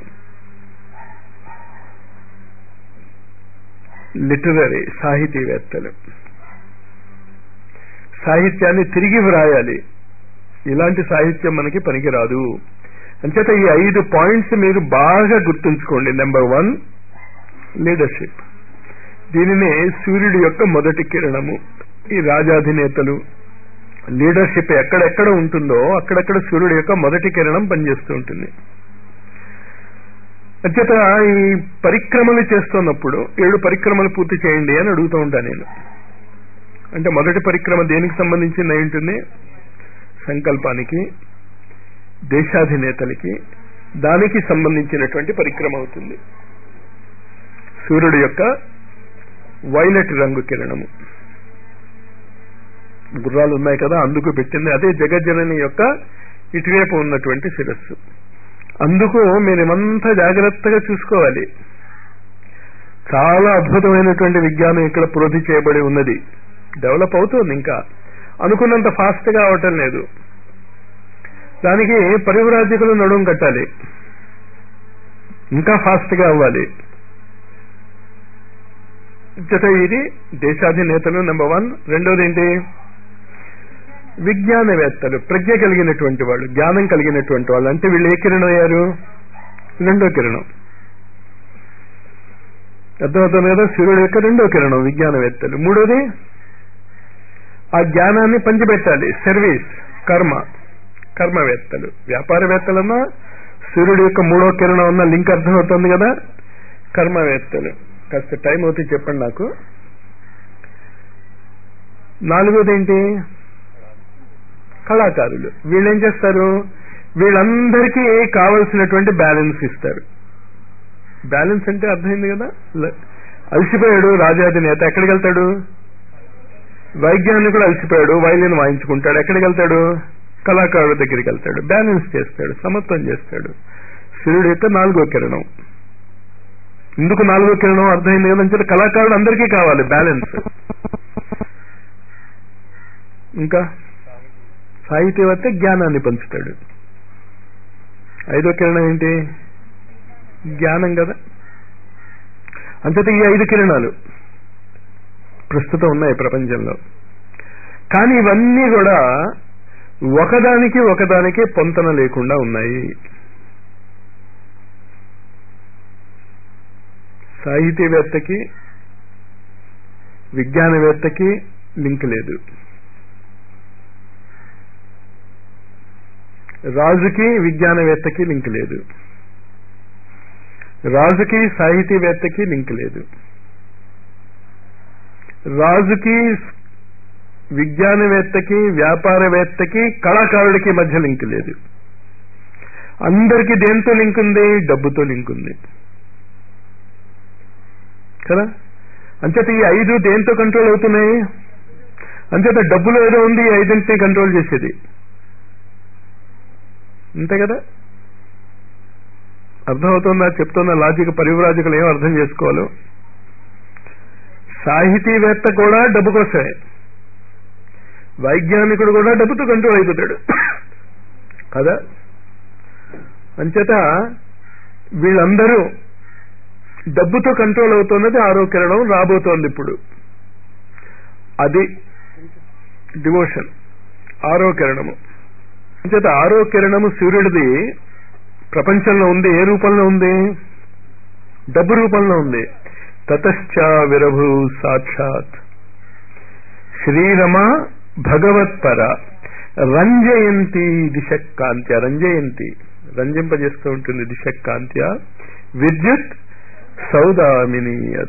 Speaker 1: లిటరరీ సాహితీవేత్తలు సాహిత్యాన్ని తిరిగి వ్రాయాలి ఇలాంటి సాహిత్యం మనకి పనికిరాదు అంచేత ఈ ఐదు పాయింట్స్ మీరు బాగా గుర్తుంచుకోండి నెంబర్ వన్ లీడర్షిప్ దీనినే సూర్యుడి యొక్క మొదటి కిరణము ఈ రాజాధినేతలు లీడర్షిప్ ఎక్కడెక్కడ ఉంటుందో అక్కడక్కడ సూర్యుడి యొక్క మొదటి కిరణం పనిచేస్తూ ఉంటుంది అంచేత ఈ పరిక్రమలు చేస్తున్నప్పుడు ఏడు పరిక్రమలు పూర్తి చేయండి అని అడుగుతూ ఉంటాను నేను అంటే మొదటి పరిక్రమ దేనికి సంబంధించింది అయి ఉంటుంది సంకల్పానికి దేశాధినేతలకి దానికి సంబంధించినటువంటి పరిక్రమ అవుతుంది సూర్యుడు యొక్క వైలెట్ రంగు కిరణము గుర్రాలు ఉన్నాయి కదా అందుకు పెట్టింది అదే జగజ్జనని యొక్క ఇటువైపు ఉన్నటువంటి శిరస్సు అందుకు మీరేమంతా జాగ్రత్తగా చూసుకోవాలి చాలా అద్భుతమైనటువంటి విజ్ఞానం ఇక్కడ ప్రోధి చేయబడి ఉన్నది డెవలప్ అవుతుంది ఇంకా అనుకున్నంత ఫాస్ట్ గా అవటం లేదు దానికి పరివరాజకులు నడుం కట్టాలి ఇంకా ఫాస్ట్ గా అవ్వాలి జత ఇది దేశాధినేతలు నెంబర్ వన్ రెండోది ఏంటి విజ్ఞానవేత్తలు ప్రజ్ఞ కలిగినటువంటి వాళ్ళు జ్ఞానం కలిగినటువంటి వాళ్ళు అంటే వీళ్ళు ఏ కిరణం అయ్యారు రెండో కిరణం అర్థమవుతుంది కదా సూర్యుడు యొక్క రెండో కిరణం విజ్ఞానవేత్తలు మూడోది ఆ జ్ఞానాన్ని పంచిపెట్టాలి సర్వీస్ కర్మ కర్మవేత్తలు వ్యాపారవేత్తలన్నా సూర్యుడు యొక్క మూడో కిరణం ఉన్న లింక్ అర్థమవుతుంది కదా కర్మవేత్తలు కాస్త టైం అవుతే చెప్పండి నాకు నాలుగోది ఏంటి కళాకారులు వీళ్ళు ఏం చేస్తారు వీళ్ళందరికీ కావలసినటువంటి బ్యాలెన్స్ ఇస్తారు బ్యాలెన్స్ అంటే అర్థమైంది కదా ల- అలసిపోయాడు రాజాధినేత ఎక్కడికి వెళ్తాడు వైజ్ఞానికుడు అలసిపోయాడు వైలిన్ వాయించుకుంటాడు ఎక్కడికి వెళ్తాడు కళాకారుడి దగ్గరికి వెళ్తాడు బ్యాలెన్స్ చేస్తాడు సమత్వం చేస్తాడు సూర్యుడు యొక్క నాలుగో కిరణం ఎందుకు నాలుగో కిరణం అర్థమైంది కదంటే కళాకారుడు అందరికీ కావాలి బ్యాలెన్స్ ఇంకా సాహిత్యవేత్త జ్ఞానాన్ని పంచుతాడు ఐదో కిరణం ఏంటి జ్ఞానం కదా అంతటా ఈ ఐదు కిరణాలు ప్రస్తుతం ఉన్నాయి ప్రపంచంలో కానీ ఇవన్నీ కూడా ఒకదానికి ఒకదానికి పొంతన లేకుండా ఉన్నాయి సాహితీవేత్తకి విజ్ఞానవేత్తకి లింక్ లేదు రాజుకి విజ్ఞానవేత్తకి లింక్ లేదు రాజుకి సాహితీవేత్తకి లింక్ లేదు రాజుకి విజ్ఞానవేత్తకి వ్యాపారవేత్తకి కళాకారుడికి మధ్య లింక్ లేదు అందరికీ దేంతో లింక్ ఉంది డబ్బుతో లింక్ ఉంది కదా అంచేత ఈ ఐదు దేంతో కంట్రోల్ అవుతున్నాయి అంచేత డబ్బులో ఏదో ఉంది ఈ ఐదింటిని కంట్రోల్ చేసేది అంతే కదా అర్థమవుతుందా చెప్తున్న లాజిక్ పరివ్రాజకులు ఏం అర్థం చేసుకోవాలో సాహితీవేత్త కూడా డబ్బు కోసమే వైజ్ఞానికుడు కూడా డబ్బుతో కంట్రోల్ అయిపోతాడు కదా అంచేత వీళ్ళందరూ డబ్బుతో కంట్రోల్ అవుతున్నది ఆరో కిరణం రాబోతోంది ఇప్పుడు అది డివోషన్ ఆరో కిరణము అంచేత ఆరో కిరణము సూర్యుడిది ప్రపంచంలో ఉంది ఏ రూపంలో ఉంది డబ్బు రూపంలో ఉంది తతశ్చ విరభు సాక్షాత్ శ్రీరమ భగవత్పర రంజయంతి దిశక్కాంత్య రంజయంతి రంజింపజేస్తూ ఉంటుంది దిశక్కాంత్య విద్యుత్ సౌదామిని అధ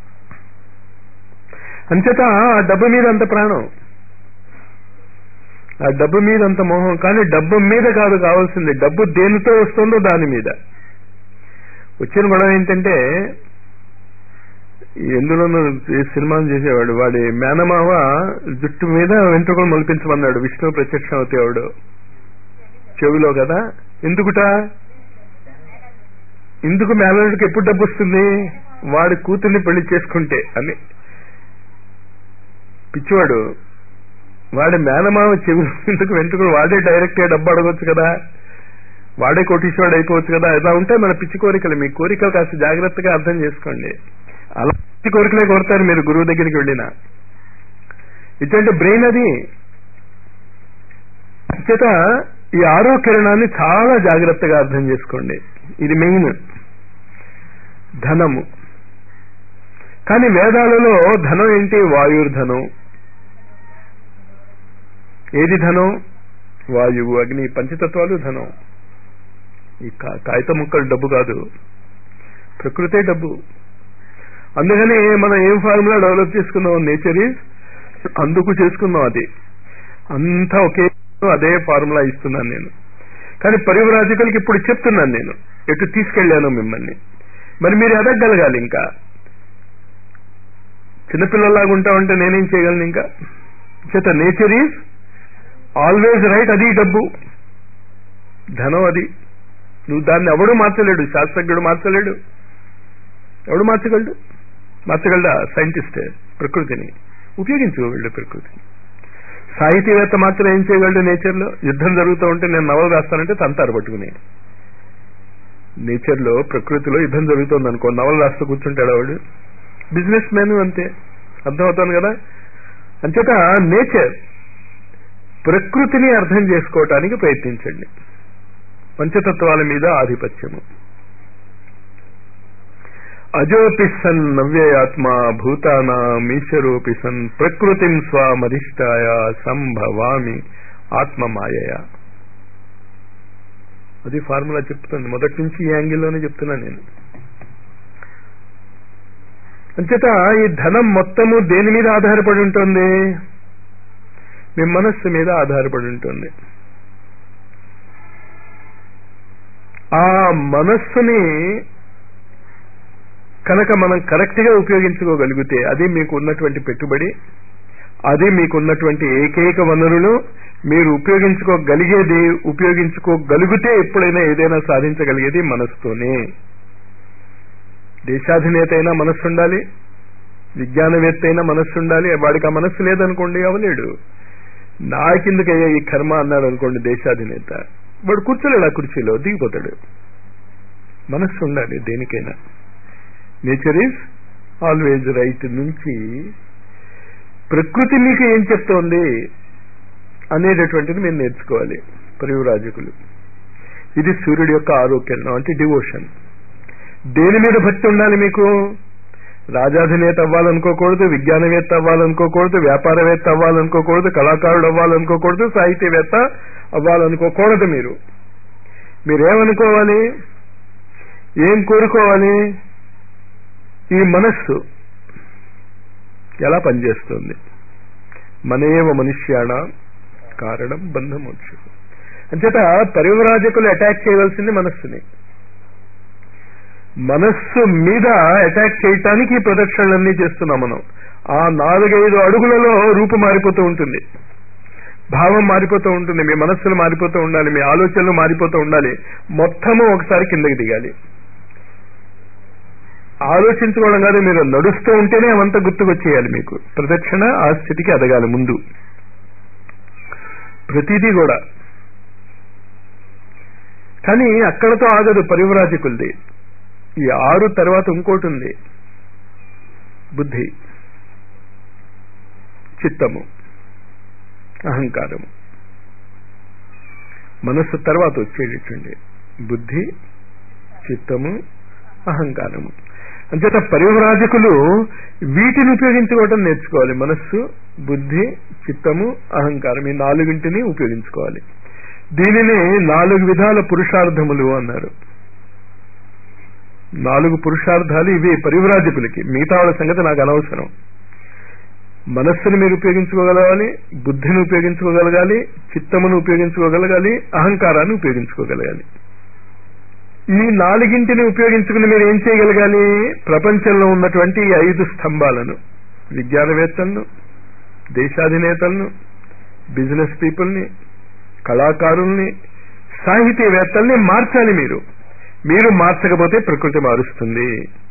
Speaker 1: అంచేత ఆ డబ్బు మీద అంత ప్రాణం ఆ డబ్బు మీద అంత మోహం కానీ డబ్బు మీద కాదు కావాల్సింది డబ్బు దేనితో వస్తుందో దాని మీద వచ్చిన గొడవ ఏంటంటే ఎందులోనూ సినిమాలు చేసేవాడు వాడి మేనమావ జుట్టు మీద వెంట్రుకలు మొలిపించమన్నాడు విష్ణు ప్రత్యక్షం అవుతాడు చెవిలో కదా ఎందుకుట ఎందుకు మేనలుడికి ఎప్పుడు డబ్బు వస్తుంది వాడి కూతుర్ని పెళ్లి చేసుకుంటే అని పిచ్చివాడు వాడి మేనమావ చెవి ఎందుకు వెంట్రుకలు వాడే డైరెక్ట్ గా డబ్బు అడగొచ్చు కదా వాడే కోటీశ్వరుడు అయిపోవచ్చు కదా ఇలా ఉంటే మన పిచ్చి కోరికలు మీ కోరికలు కాస్త జాగ్రత్తగా అర్థం చేసుకోండి అలా పిచ్చి కోరికలే కోరుతారు మీరు గురువు దగ్గరికి వెళ్ళినా ఇటువంటి బ్రెయిన్ అది చేత ఈ ఆరో కిరణాన్ని చాలా జాగ్రత్తగా అర్థం చేసుకోండి ఇది మెయిన్ ధనము కానీ వేదాలలో ధనం ఏంటి వాయుర్ధనం ఏది ధనం వాయువు అగ్ని పంచతత్వాలు ధనం ఈ కాగిత ముక్కలు డబ్బు కాదు ప్రకృతే డబ్బు అందుకని మనం ఏం ఫార్ములా డెవలప్ చేసుకున్నాం నేచర్ ఈజ్ అందుకు చేసుకున్నాం అది అంతా ఒకే అదే ఫార్ములా ఇస్తున్నాను నేను కానీ పరివరాజకులకి ఇప్పుడు చెప్తున్నాను నేను ఎటు తీసుకెళ్లాను మిమ్మల్ని మరి మీరు ఎదగగలగాలి ఇంకా చిన్నపిల్లలాగా ఉంటామంటే నేనేం చేయగలను ఇంకా చేత నేచర్ ఈజ్ ఆల్వేజ్ రైట్ అది డబ్బు ధనం అది నువ్వు దాన్ని ఎవడు మార్చలేడు శాస్త్రజ్ఞుడు మార్చలేడు ఎవడు మార్చగలడు మార్చగలడా సైంటిస్ట్ ప్రకృతిని ఉపయోగించుకోగలడు ప్రకృతిని సాహితీవేత్త మాత్రం ఏం చేయగలడు నేచర్లో యుద్ధం జరుగుతూ ఉంటే నేను నవలు రాస్తానంటే తంతారు పట్టుకుని నేచర్లో ప్రకృతిలో యుద్ధం జరుగుతుంది అనుకో నవలు రాస్తూ కూర్చుంటాడు వాడు బిజినెస్ మ్యాన్ అంతే అర్థమవుతాను కదా అంచేత నేచర్ ప్రకృతిని అర్థం చేసుకోవటానికి ప్రయత్నించండి పంచతత్వాల మీద ఆధిపత్యము అజోపి సన్ నవ్యయాత్మ భూతానామీశ్వరోపి సన్ ప్రకృతిం స్వామధిష్టాయ సంభవామి ఆత్మమాయయ అది ఫార్ములా చెప్తుంది మొదటి నుంచి ఈ యాంగిల్లోనే చెప్తున్నా నేను అంచేత ఈ ధనం మొత్తము దేని మీద ఆధారపడి ఉంటుంది మీ మనస్సు మీద ఆధారపడి ఉంటుంది ఆ మనస్సుని కనుక మనం కరెక్ట్ గా ఉపయోగించుకోగలిగితే అది మీకు ఉన్నటువంటి పెట్టుబడి అది మీకు ఉన్నటువంటి ఏకైక వనరులు మీరు ఉపయోగించుకోగలిగేది ఉపయోగించుకోగలిగితే ఎప్పుడైనా ఏదైనా సాధించగలిగేది మనస్సుతోనే దేశాధినేత అయినా మనస్సు ఉండాలి విజ్ఞానవేత్త అయినా మనస్సు ఉండాలి వాడికి ఆ మనస్సు లేదనుకోండి అవలేడు నాకెందుకయ్యా ఈ కర్మ అన్నాడు అనుకోండి దేశాధినేత వాడు కూర్చోలేడు ఆ కుర్చీలో దిగిపోతాడు మనస్సు ఉండాలి దేనికైనా నేచర్ ఈజ్ ఆల్వేజ్ రైట్ నుంచి ప్రకృతి మీకు ఏం చెప్తోంది అనేటటువంటిది మీరు నేర్చుకోవాలి పరివరాజకులు ఇది సూర్యుడి యొక్క ఆరోగ్యం అంటే డివోషన్ దేని మీద భక్తి ఉండాలి మీకు రాజాధినేత అవ్వాలనుకోకూడదు విజ్ఞానవేత్త అవ్వాలనుకోకూడదు వ్యాపారవేత్త అవ్వాలనుకోకూడదు కళాకారుడు అవ్వాలనుకోకూడదు సాహిత్యవేత్త అవ్వాలనుకోకూడదు మీరు మీరేమనుకోవాలి ఏం కోరుకోవాలి ఈ మనస్సు ఎలా పనిచేస్తుంది మనయేవ మనుష్యాణ కారణం బంధమోక్షం అంచేత పరివరాజకులు అటాక్ చేయవలసింది మనస్సుని మనస్సు మీద అటాక్ చేయటానికి ఈ ప్రదక్షిణలన్నీ చేస్తున్నాం మనం ఆ నాలుగైదు అడుగులలో రూపు మారిపోతూ ఉంటుంది భావం మారిపోతూ ఉంటుంది మీ మనస్సులు మారిపోతూ ఉండాలి మీ ఆలోచనలు మారిపోతూ ఉండాలి మొత్తము ఒకసారి కిందకి దిగాలి ఆలోచించుకోవడం కాదు మీరు నడుస్తూ ఉంటేనే అవంతా గుర్తుకొచ్చేయాలి మీకు ప్రదక్షిణ ఆ స్థితికి ఎదగాలి ముందు ప్రతిదీ కూడా కానీ అక్కడతో ఆగదు పరివరాజకులది ఈ ఆరు తర్వాత ఇంకోటి ఉంది బుద్ధి చిత్తము అహంకారము మనస్సు తర్వాత వచ్చేటటువంటి బుద్ధి చిత్తము అహంకారము అంచేత పరివరాజకులు వీటిని ఉపయోగించుకోవటం నేర్చుకోవాలి మనస్సు బుద్ధి చిత్తము అహంకారం ఈ నాలుగింటిని ఉపయోగించుకోవాలి దీనిని నాలుగు విధాల పురుషార్థములు అన్నారు నాలుగు పురుషార్థాలు ఇవి పరివరాజకులకి మిగతా వాళ్ళ సంగతి నాకు అనవసరం మనస్సుని మీరు ఉపయోగించుకోగలగాలి బుద్ధిని ఉపయోగించుకోగలగాలి చిత్తమును ఉపయోగించుకోగలగాలి అహంకారాన్ని ఉపయోగించుకోగలగాలి ఈ నాలుగింటిని ఉపయోగించుకుని మీరు ఏం చేయగలగాలి ప్రపంచంలో ఉన్నటువంటి ఈ ఐదు స్తంభాలను విజ్ఞానవేత్తలను దేశాధినేతలను బిజినెస్ పీపుల్ని కళాకారుల్ని సాహితీవేత్తల్ని మార్చాలి మీరు మీరు మార్చకపోతే ప్రకృతి మారుస్తుంది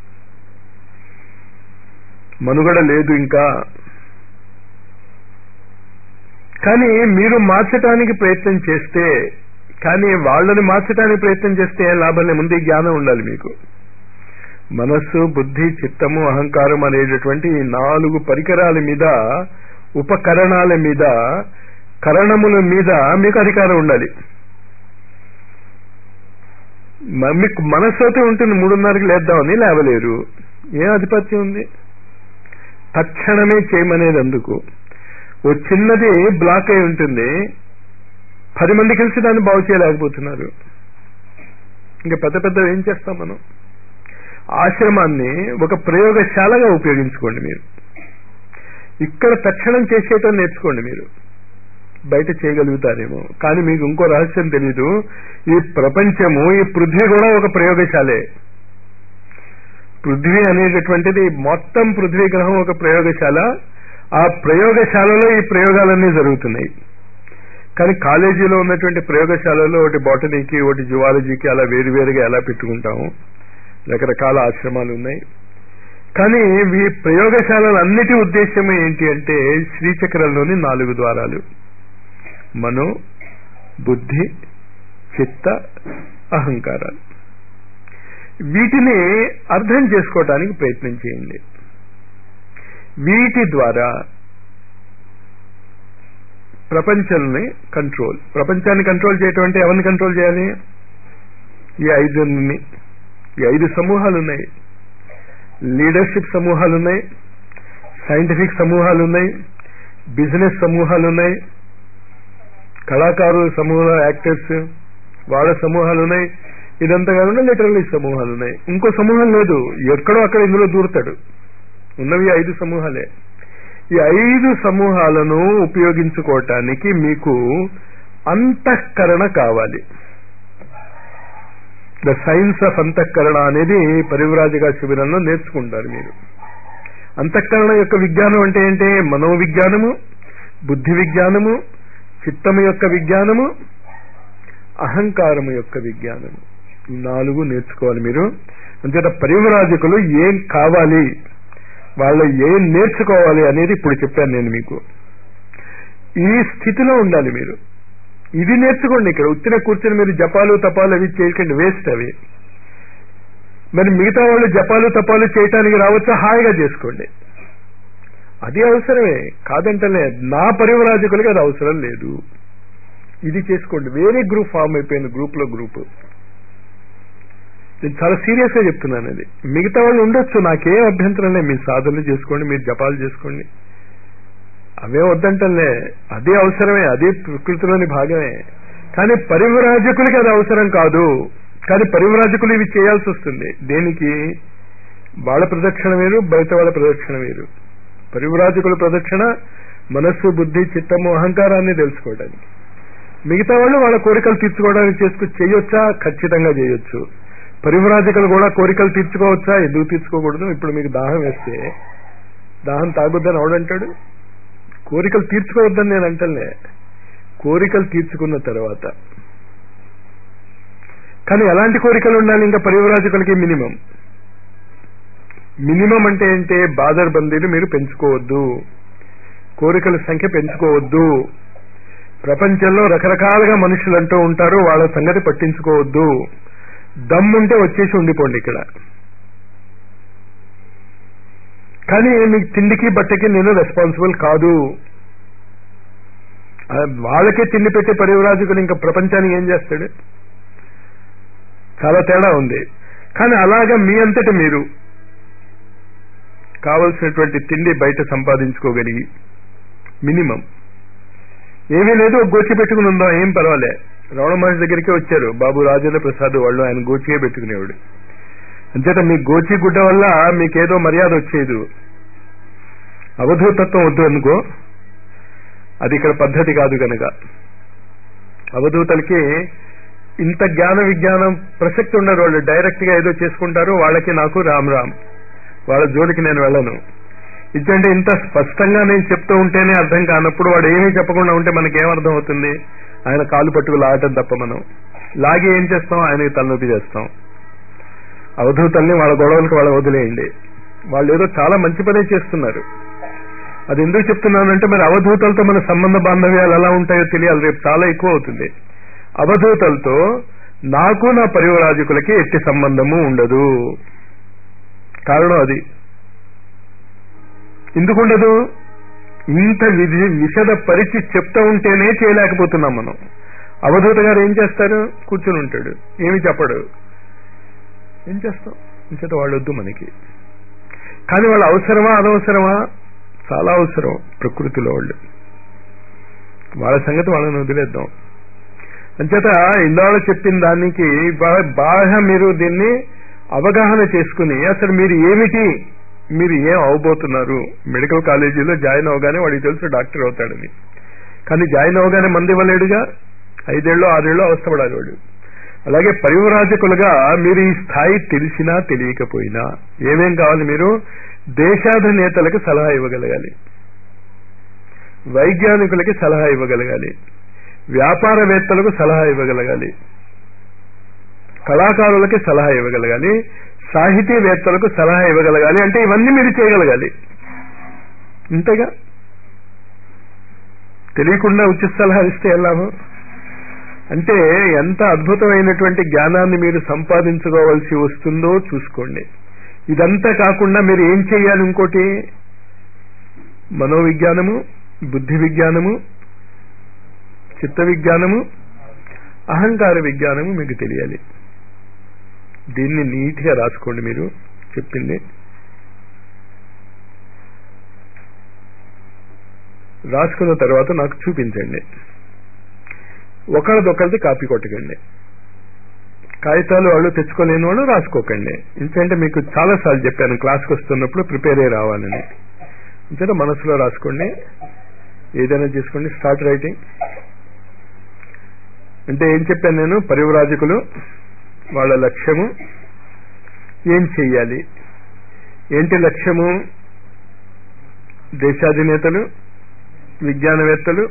Speaker 1: మనుగడ లేదు ఇంకా కానీ మీరు మార్చడానికి ప్రయత్నం చేస్తే కానీ వాళ్ళని మార్చడానికి ప్రయత్నం చేస్తే ఏం లాభం లేదు ముందు ఈ జ్ఞానం ఉండాలి మీకు మనస్సు బుద్ధి చిత్తము అహంకారం అనేటటువంటి ఈ నాలుగు పరికరాల మీద ఉపకరణాల మీద కరణముల మీద మీకు అధికారం ఉండాలి మ- మీకు మనస్సు అయితే ఉంటుంది మూడున్నరకి లేద్దామని లేవలేరు ఏం ఆధిపత్యం ఉంది తక్షణమే చేయమనేది అందుకు ఓ చిన్నది బ్లాక్ అయి ఉంటుంది పది మంది కలిసి దాన్ని బాగు చేయలేకపోతున్నారు ఇంకా పెద్ద పెద్ద ఏం చేస్తాం మనం ఆశ్రమాన్ని ఒక ప్రయోగశాలగా ఉపయోగించుకోండి మీరు ఇక్కడ తక్షణం చేసేయటం నేర్చుకోండి మీరు బయట చేయగలుగుతారేమో కానీ మీకు ఇంకో రహస్యం తెలీదు ఈ ప్రపంచము ఈ పృథ్వీ కూడా ఒక ప్రయోగశాలే పృథ్వీ అనేటటువంటిది మొత్తం పృథ్వీ గ్రహం ఒక ప్రయోగశాల ఆ ప్రయోగశాలలో ఈ ప్రయోగాలన్నీ జరుగుతున్నాయి కానీ కాలేజీలో ఉన్నటువంటి ప్రయోగశాలలో ఒకటి బాటనీకి ఒకటి జువాలజీకి అలా వేరువేరుగా ఎలా పెట్టుకుంటాము రకరకాల ఆశ్రమాలు ఉన్నాయి కానీ ఈ ప్రయోగశాలల అన్నిటి ఉద్దేశం ఏంటి అంటే శ్రీచక్రంలోని నాలుగు ద్వారాలు మనో బుద్ధి చిత్త అహంకారాలు వీటిని అర్థం చేసుకోవటానికి ప్రయత్నం చేయండి వీటి ద్వారా ప్రపంచాన్ని కంట్రోల్ ప్రపంచాన్ని కంట్రోల్ చేయటం అంటే ఎవరిని కంట్రోల్ చేయాలి ఈ ఐదుని ఈ ఐదు సమూహాలు ఉన్నాయి లీడర్షిప్ సమూహాలు ఉన్నాయి సైంటిఫిక్ సమూహాలు ఉన్నాయి బిజినెస్ సమూహాలు ఉన్నాయి కళాకారుల సమూహ యాక్టర్స్ వాళ్ళ సమూహాలు ఉన్నాయి ఇదంతా కాకుండా లిటరలీ సమూహాలు ఉన్నాయి ఇంకో సమూహం లేదు ఎక్కడో అక్కడ ఇందులో దూరుతాడు ఉన్నవి ఐదు సమూహాలే ఈ ఐదు సమూహాలను ఉపయోగించుకోవటానికి మీకు అంతఃకరణ కావాలి ద సైన్స్ ఆఫ్ అంతఃకరణ అనేది పరివ్రాజగా శిబిరంలో నేర్చుకుంటారు మీరు అంతఃకరణ యొక్క విజ్ఞానం అంటే ఏంటి మనోవిజ్ఞానము బుద్ధి విజ్ఞానము చిత్తము యొక్క విజ్ఞానము అహంకారము యొక్క విజ్ఞానము ఈ నాలుగు నేర్చుకోవాలి మీరు అంతేత పరివ్రాజకులు ఏం కావాలి వాళ్ళు ఏం నేర్చుకోవాలి అనేది ఇప్పుడు చెప్పాను నేను మీకు ఈ స్థితిలో ఉండాలి మీరు ఇది నేర్చుకోండి ఇక్కడ ఉత్తిన కూర్చొని మీరు జపాలు తపాలు అవి చేయకండి వేస్ట్ అవి మరి మిగతా వాళ్ళు జపాలు తపాలు చేయటానికి రావచ్చా హాయిగా చేసుకోండి అది అవసరమే కాదంటలే నా పరివరాజకులకి అది అవసరం లేదు ఇది చేసుకోండి వేరే గ్రూప్ ఫామ్ అయిపోయింది గ్రూప్ లో గ్రూప్ నేను చాలా సీరియస్ గా చెప్తున్నాను అది మిగతా వాళ్ళు ఉండొచ్చు నాకేం అభ్యంతరం లేదు మీరు సాధనలు చేసుకోండి మీరు జపాలు చేసుకోండి అవే వద్దంటలే అదే అవసరమే అదే ప్రకృతిలోని భాగమే కానీ పరివరాజకులకి అది అవసరం కాదు కానీ పరివరాజకులు ఇవి చేయాల్సి వస్తుంది దేనికి వాళ్ళ ప్రదక్షిణ వేరు బయట వాళ్ళ ప్రదక్షిణ వేరు పరివరాజకుల ప్రదక్షిణ మనస్సు బుద్ధి చిత్తము అహంకారాన్ని తెలుసుకోవడానికి మిగతా వాళ్ళు వాళ్ళ కోరికలు తీర్చుకోవడానికి చేసుకు చేయొచ్చా ఖచ్చితంగా చేయొచ్చు పరివరాజకులు కూడా కోరికలు తీర్చుకోవచ్చా ఎందుకు తీర్చుకోకూడదు ఇప్పుడు మీకు దాహం వేస్తే దాహం తాగొద్దని అవడంటాడు కోరికలు తీర్చుకోవద్దని నేను అంటలే కోరికలు తీర్చుకున్న తర్వాత కానీ ఎలాంటి కోరికలు ఉండాలి ఇంకా పరివరాజకులకి మినిమం మినిమం అంటే ఏంటి బాదర్ బందీలు మీరు పెంచుకోవద్దు కోరికల సంఖ్య పెంచుకోవద్దు ప్రపంచంలో రకరకాలుగా మనుషులు అంటూ ఉంటారు వాళ్ళ సంగతి పట్టించుకోవద్దు దమ్ముంటే వచ్చేసి ఉండిపోండి ఇక్కడ కానీ మీకు తిండికి బట్టకి నేను రెస్పాన్సిబుల్ కాదు ఆ, వాళ్ళకే తిండి పెట్టే పరివరాజకులు ఇంకా ప్రపంచానికి ఏం చేస్తాడు చాలా తేడా ఉంది కానీ అలాగా మీ అంతటి మీరు కావలసినటువంటి తిండి బయట సంపాదించుకోగలిగి మినిమం ఏమీ లేదు ఒక గోచి పెట్టుకుని ఉందాం ఏం పర్వాలే రమణ మహర్షి దగ్గరికి వచ్చారు బాబు రాజేంద్ర ప్రసాద్ వాళ్ళు ఆయన గోచియే పెట్టుకునేవాడు అంచేత మీ గోచి గుడ్డ వల్ల మీకేదో మర్యాద వచ్చేది అవధూతత్వం వద్దు అనుకో అది ఇక్కడ పద్ధతి కాదు కనుక అవధూతలకి ఇంత జ్ఞాన విజ్ఞానం ప్రసక్తి ఉండరు వాళ్ళు డైరెక్ట్ గా ఏదో చేసుకుంటారు వాళ్ళకి నాకు రామ్ రామ్ వాళ్ళ జోలికి నేను వెళ్ళను ఇదంటే ఇంత స్పష్టంగా నేను చెప్తూ ఉంటేనే అర్థం కానప్పుడు వాడు ఏమీ చెప్పకుండా ఉంటే మనకి ఏమర్థం అవుతుంది ఆయన కాలు పట్టుకు లాగటం తప్ప మనం లాగి ఏం చేస్తాం ఆయనకి తలనొప్పి చేస్తాం అవధూతల్ని వాళ్ళ గొడవలకు వాళ్ళ వదిలేయండి వాళ్ళు ఏదో చాలా మంచి పనే చేస్తున్నారు అది ఎందుకు చెప్తున్నానంటే మరి అవధూతలతో మన సంబంధ బాంధవ్యాలు ఎలా ఉంటాయో తెలియాలి రేపు చాలా ఎక్కువ అవుతుంది అవధూతలతో నాకు నా పరివరాజకులకి ఎట్టి సంబంధము ఉండదు కారణం అది ఎందుకుండదు ఇంత విధి విషద పరిచి చెప్తా ఉంటేనే చేయలేకపోతున్నాం మనం అవధూత గారు ఏం చేస్తారు కూర్చుని ఉంటాడు ఏమి చెప్పడు ఏం చేస్తాం ఇంచేత వాళ్ళు వద్దు మనకి కానీ వాళ్ళు అవసరమా అనవసరమా చాలా అవసరం ప్రకృతిలో వాళ్ళు వాళ్ళ సంగతి వాళ్ళని వదిలేద్దాం అంచేత ఇందాక చెప్పిన దానికి బా- బాగా మీరు దీన్ని అవగాహన చేసుకుని అసలు మీరు ఏమిటి మీరు ఏం అవబోతున్నారు మెడికల్ కాలేజీలో జాయిన్ అవగానే వాడికి తెలుసు డాక్టర్ అవుతాడని కానీ జాయిన్ అవగానే మంది ఇవ్వలేడుగా ఐదేళ్ళు ఆరేళ్ళు అవస్థపడాలి వాడు అలాగే పరివరాజకులుగా మీరు ఈ స్థాయి తెలిసినా తెలియకపోయినా ఏమేం కావాలి మీరు దేశాధినేతలకు సలహా ఇవ్వగలగాలి వైజ్ఞానికులకి సలహా ఇవ్వగలగాలి వ్యాపారవేత్తలకు సలహా ఇవ్వగలగాలి కళాకారులకి సలహా ఇవ్వగలగాలి సాహితీవేత్తలకు సలహా ఇవ్వగలగాలి అంటే ఇవన్నీ మీరు చేయగలగాలి ఇంతగా తెలియకుండా ఉచిత సలహా ఇస్తే ఎలాగో అంటే ఎంత అద్భుతమైనటువంటి జ్ఞానాన్ని మీరు సంపాదించుకోవాల్సి వస్తుందో చూసుకోండి ఇదంతా కాకుండా మీరు ఏం చేయాలి ఇంకోటి మనోవిజ్ఞానము బుద్ధి విజ్ఞానము చిత్త విజ్ఞానము అహంకార విజ్ఞానము మీకు తెలియాలి దీన్ని నీట్గా రాసుకోండి మీరు చెప్పింది రాసుకున్న తర్వాత నాకు చూపించండి ఒకరిదొకరిది కాపీ కొట్టకండి కాగితాలు వాళ్ళు తెచ్చుకోలేని వాళ్ళు రాసుకోకండి ఎందుకంటే మీకు చాలా సార్లు చెప్పాను క్లాస్కి వస్తున్నప్పుడు ప్రిపేర్ అయ్యి రావాలని ఇంతేనా మనసులో రాసుకోండి ఏదైనా చేసుకోండి స్టార్ట్ రైటింగ్ అంటే ఏం చెప్పాను నేను పరివరాజకులు వాళ్ళ లక్ష్యము ఏం చెయ్యాలి ఏంటి లక్ష్యము దేశాధినేతలు విజ్ఞానవేత్తలు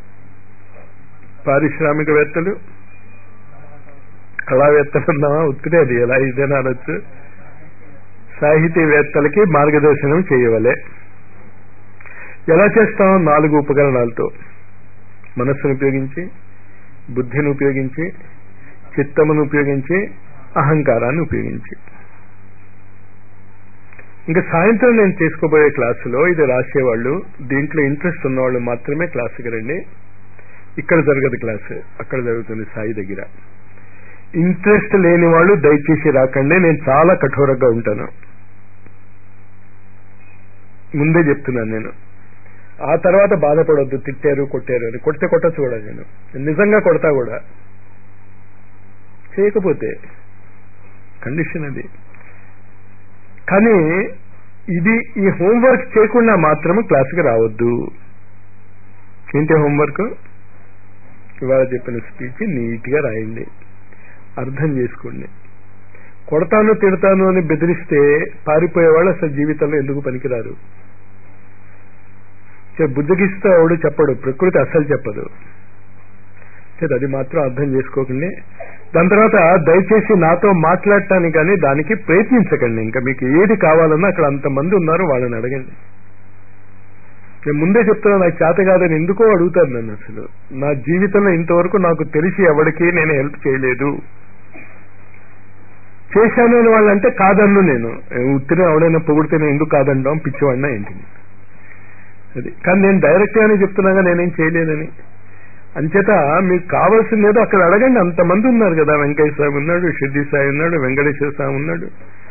Speaker 1: పారిశ్రామికవేత్తలు కళావేత్తలు అన్నావా ఉత్తిరే అది ఎలా ఇదేనా అనొచ్చు సాహితీవేత్తలకి మార్గదర్శనం చేయవలే ఎలా చేస్తాం నాలుగు ఉపకరణాలతో మనస్సును ఉపయోగించి బుద్ధిని ఉపయోగించి చిత్తమును ఉపయోగించి అహంకారాన్ని ఉపయోగించి ఇంకా సాయంత్రం నేను చేసుకోబోయే క్లాసులో ఇది రాసేవాళ్ళు దీంట్లో ఇంట్రెస్ట్ ఉన్నవాళ్ళు మాత్రమే క్లాసుకి రండి ఇక్కడ జరగదు క్లాసు అక్కడ జరుగుతుంది సాయి దగ్గర ఇంట్రెస్ట్ లేని వాళ్ళు దయచేసి రాకండి నేను చాలా కఠోరంగా ఉంటాను ముందే చెప్తున్నాను నేను ఆ తర్వాత బాధపడొద్దు తిట్టారు కొట్టారు అని కొడితే కొట్టచ్చు కూడా నేను నిజంగా కొడతా కూడా చేయకపోతే కండిషన్ అది కానీ ఇది ఈ హోంవర్క్ చేయకుండా మాత్రం క్లాసుకి రావద్దు ఏంటి హోంవర్క్ ఇవాళ చెప్పిన స్పీచ్ నీట్గా రాయండి అర్థం చేసుకోండి కొడతాను తిడతాను అని బెదిరిస్తే పారిపోయేవాళ్ళు అసలు జీవితంలో ఎందుకు పనికిరారు బుద్ధగిస్తే ఆవిడ చెప్పడు ప్రకృతి అసలు చెప్పదు సరే అది మాత్రం అర్థం చేసుకోకండి దాని తర్వాత దయచేసి నాతో మాట్లాడటానికి కానీ దానికి ప్రయత్నించకండి ఇంకా మీకు ఏది కావాలన్నా అక్కడ అంతమంది ఉన్నారు వాళ్ళని అడగండి నేను ముందే చెప్తున్నా నాకు చేత కాదని ఎందుకో అడుగుతారు నన్ను అసలు నా జీవితంలో ఇంతవరకు నాకు తెలిసి ఎవరికి నేను హెల్ప్ చేయలేదు చేశాను అని వాళ్ళంటే కాదన్ను నేను ఉత్తిన ఎవడైనా పొగిడితే నేను ఎందుకు కాదంటాం పిచ్చివాడినా ఏంటి అది కానీ నేను డైరెక్ట్ గానే చెప్తున్నాగా నేనేం చేయలేదని అంచేత మీకు కావాల్సింది ఏదో అక్కడ అడగండి అంతమంది ఉన్నారు కదా వెంకయ్య స్వామి ఉన్నాడు షిర్డి సాయి ఉన్నాడు వెంకటేశ్వర స్వామి ఉన్నాడు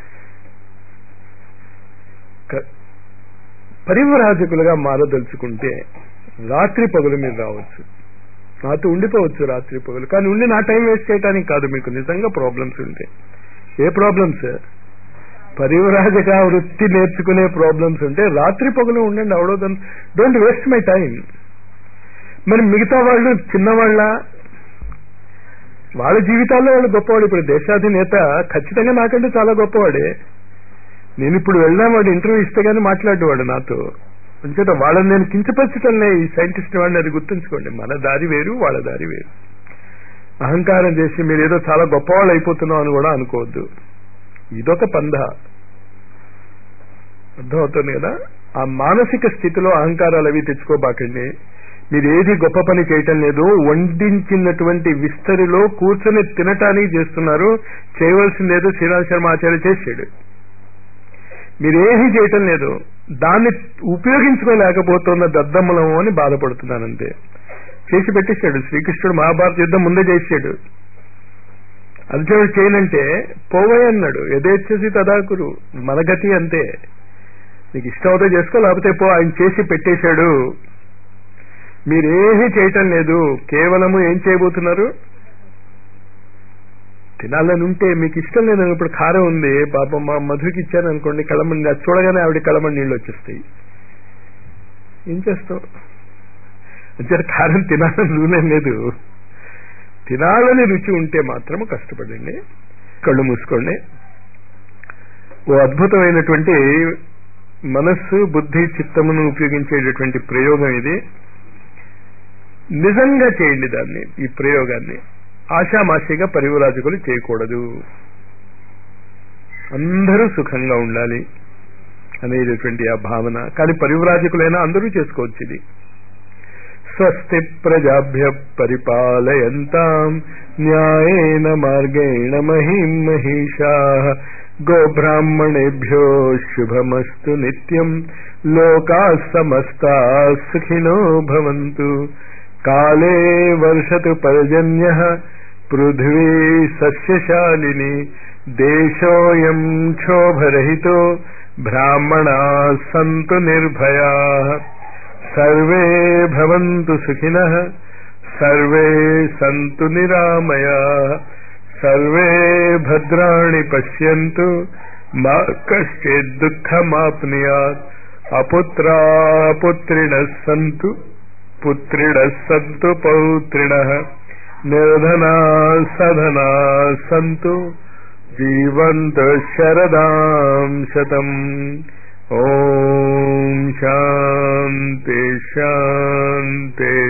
Speaker 1: పరివరాజకులుగా మారదలుచుకుంటే రాత్రి పగులు మీరు రావచ్చు నాతో ఉండిపోవచ్చు రాత్రి పగులు కానీ ఉండి నా టైం వేస్ట్ చేయడానికి కాదు మీకు నిజంగా ప్రాబ్లమ్స్ ఉంటాయి ఏ ప్రాబ్లమ్స్ పరివరాజక వృత్తి నేర్చుకునే ప్రాబ్లమ్స్ ఉంటే రాత్రి పొగలు ఉండండి అవడోదని డోంట్ వేస్ట్ మై టైం మరి మిగతా వాళ్ళు చిన్నవాళ్ళ వాళ్ళ జీవితాల్లో వాళ్ళు గొప్పవాడు ఇప్పుడు దేశాధినేత ఖచ్చితంగా నాకంటే చాలా గొప్పవాడే నేను ఇప్పుడు వెళ్ళినా వాడు ఇంటర్వ్యూ ఇస్తే గానీ మాట్లాడేవాడు నాతో అంచేత వాళ్ళని నేను కించపరచటంలే ఈ సైంటిస్ట్ వాడిని అది గుర్తుంచుకోండి మన దారి వేరు వాళ్ళ దారి వేరు అహంకారం చేసి మీరు ఏదో చాలా గొప్పవాళ్ళు అయిపోతున్నాం అని కూడా అనుకోవద్దు ఇదొక పంధ అర్థమవుతుంది కదా ఆ మానసిక స్థితిలో అహంకారాలు అవి తెచ్చుకోబాకండి మీరు ఏది గొప్ప పని చేయటం లేదు వండించినటువంటి విస్తరిలో కూర్చొని తినటానికి చేస్తున్నారు చేయవలసిందేదో శ్రీరామ్ శర్మ ఆచార్య చేసాడు మీరేమీ చేయటం లేదు దాన్ని ఉపయోగించుకోలేకపోతున్న దద్దమ్మలము అని బాధపడుతున్నానంతే చేసి పెట్టేశాడు శ్రీకృష్ణుడు మహాభారత యుద్ధం ముందే చేశాడు అర్జునుడు చేయనంటే పోవే అన్నాడు యథేచ్ఛసి తదాకురు మన గతి అంతే నీకు ఇష్టం అవుతే చేసుకో లేకపోతే పో ఆయన చేసి పెట్టేశాడు మీరేమీ చేయటం లేదు కేవలము ఏం చేయబోతున్నారు తినాలని ఉంటే మీకు ఇష్టం లేదు ఇప్పుడు కారం ఉంది పాపం మా మధుకి ఇచ్చాను అనుకోండి కళమని అది చూడగానే ఆవిడ కళమని నీళ్ళు వచ్చేస్తాయి ఏం చేస్తావు అంటే కారం తినాలని నూనె లేదు తినాలని రుచి ఉంటే మాత్రము కష్టపడండి కళ్ళు మూసుకోండి ఓ అద్భుతమైనటువంటి మనస్సు బుద్ధి చిత్తమును ఉపయోగించేటటువంటి ప్రయోగం ఇది నిజంగా చేయండి దాన్ని ఈ ప్రయోగాన్ని ఆశామాషిగా పరివరాజకులు చేయకూడదు అందరూ సుఖంగా ఉండాలి అనేటటువంటి ఆ భావన కానీ పరివరాజకులైనా అందరూ చేసుకోవచ్చు ఇది స్వస్తి ప్రజాభ్య పరిపాలయంతాం న్యాయేన మార్గేణ మహిం మహిషా గోబ్రాహ్మణేభ్యో శుభమస్తు నిత్యం లోకా సమస్తా సుఖినో భవంతు కాలే వర్షతు పర్జన్య పృథ్వీ సస్యశాలిని దేశోయం క్షోభరహితో బ్రాహ్మణా సంతు నిర్భయా సర్వే భవంతు సుఖినః సర్వే సంతు నిరామయా సర్వే భద్రాణి పశ్యంతు మా కశ్చిత్ దుఃఖమాప్నుయాత్ అపుత్రాపుత్రిణ సంతు పుత్రిణ సంతు పౌత్రిణ నిర్ధనా సధనా సంతు జీవంత శరదాం శతం ఓం శాంతి శాంతి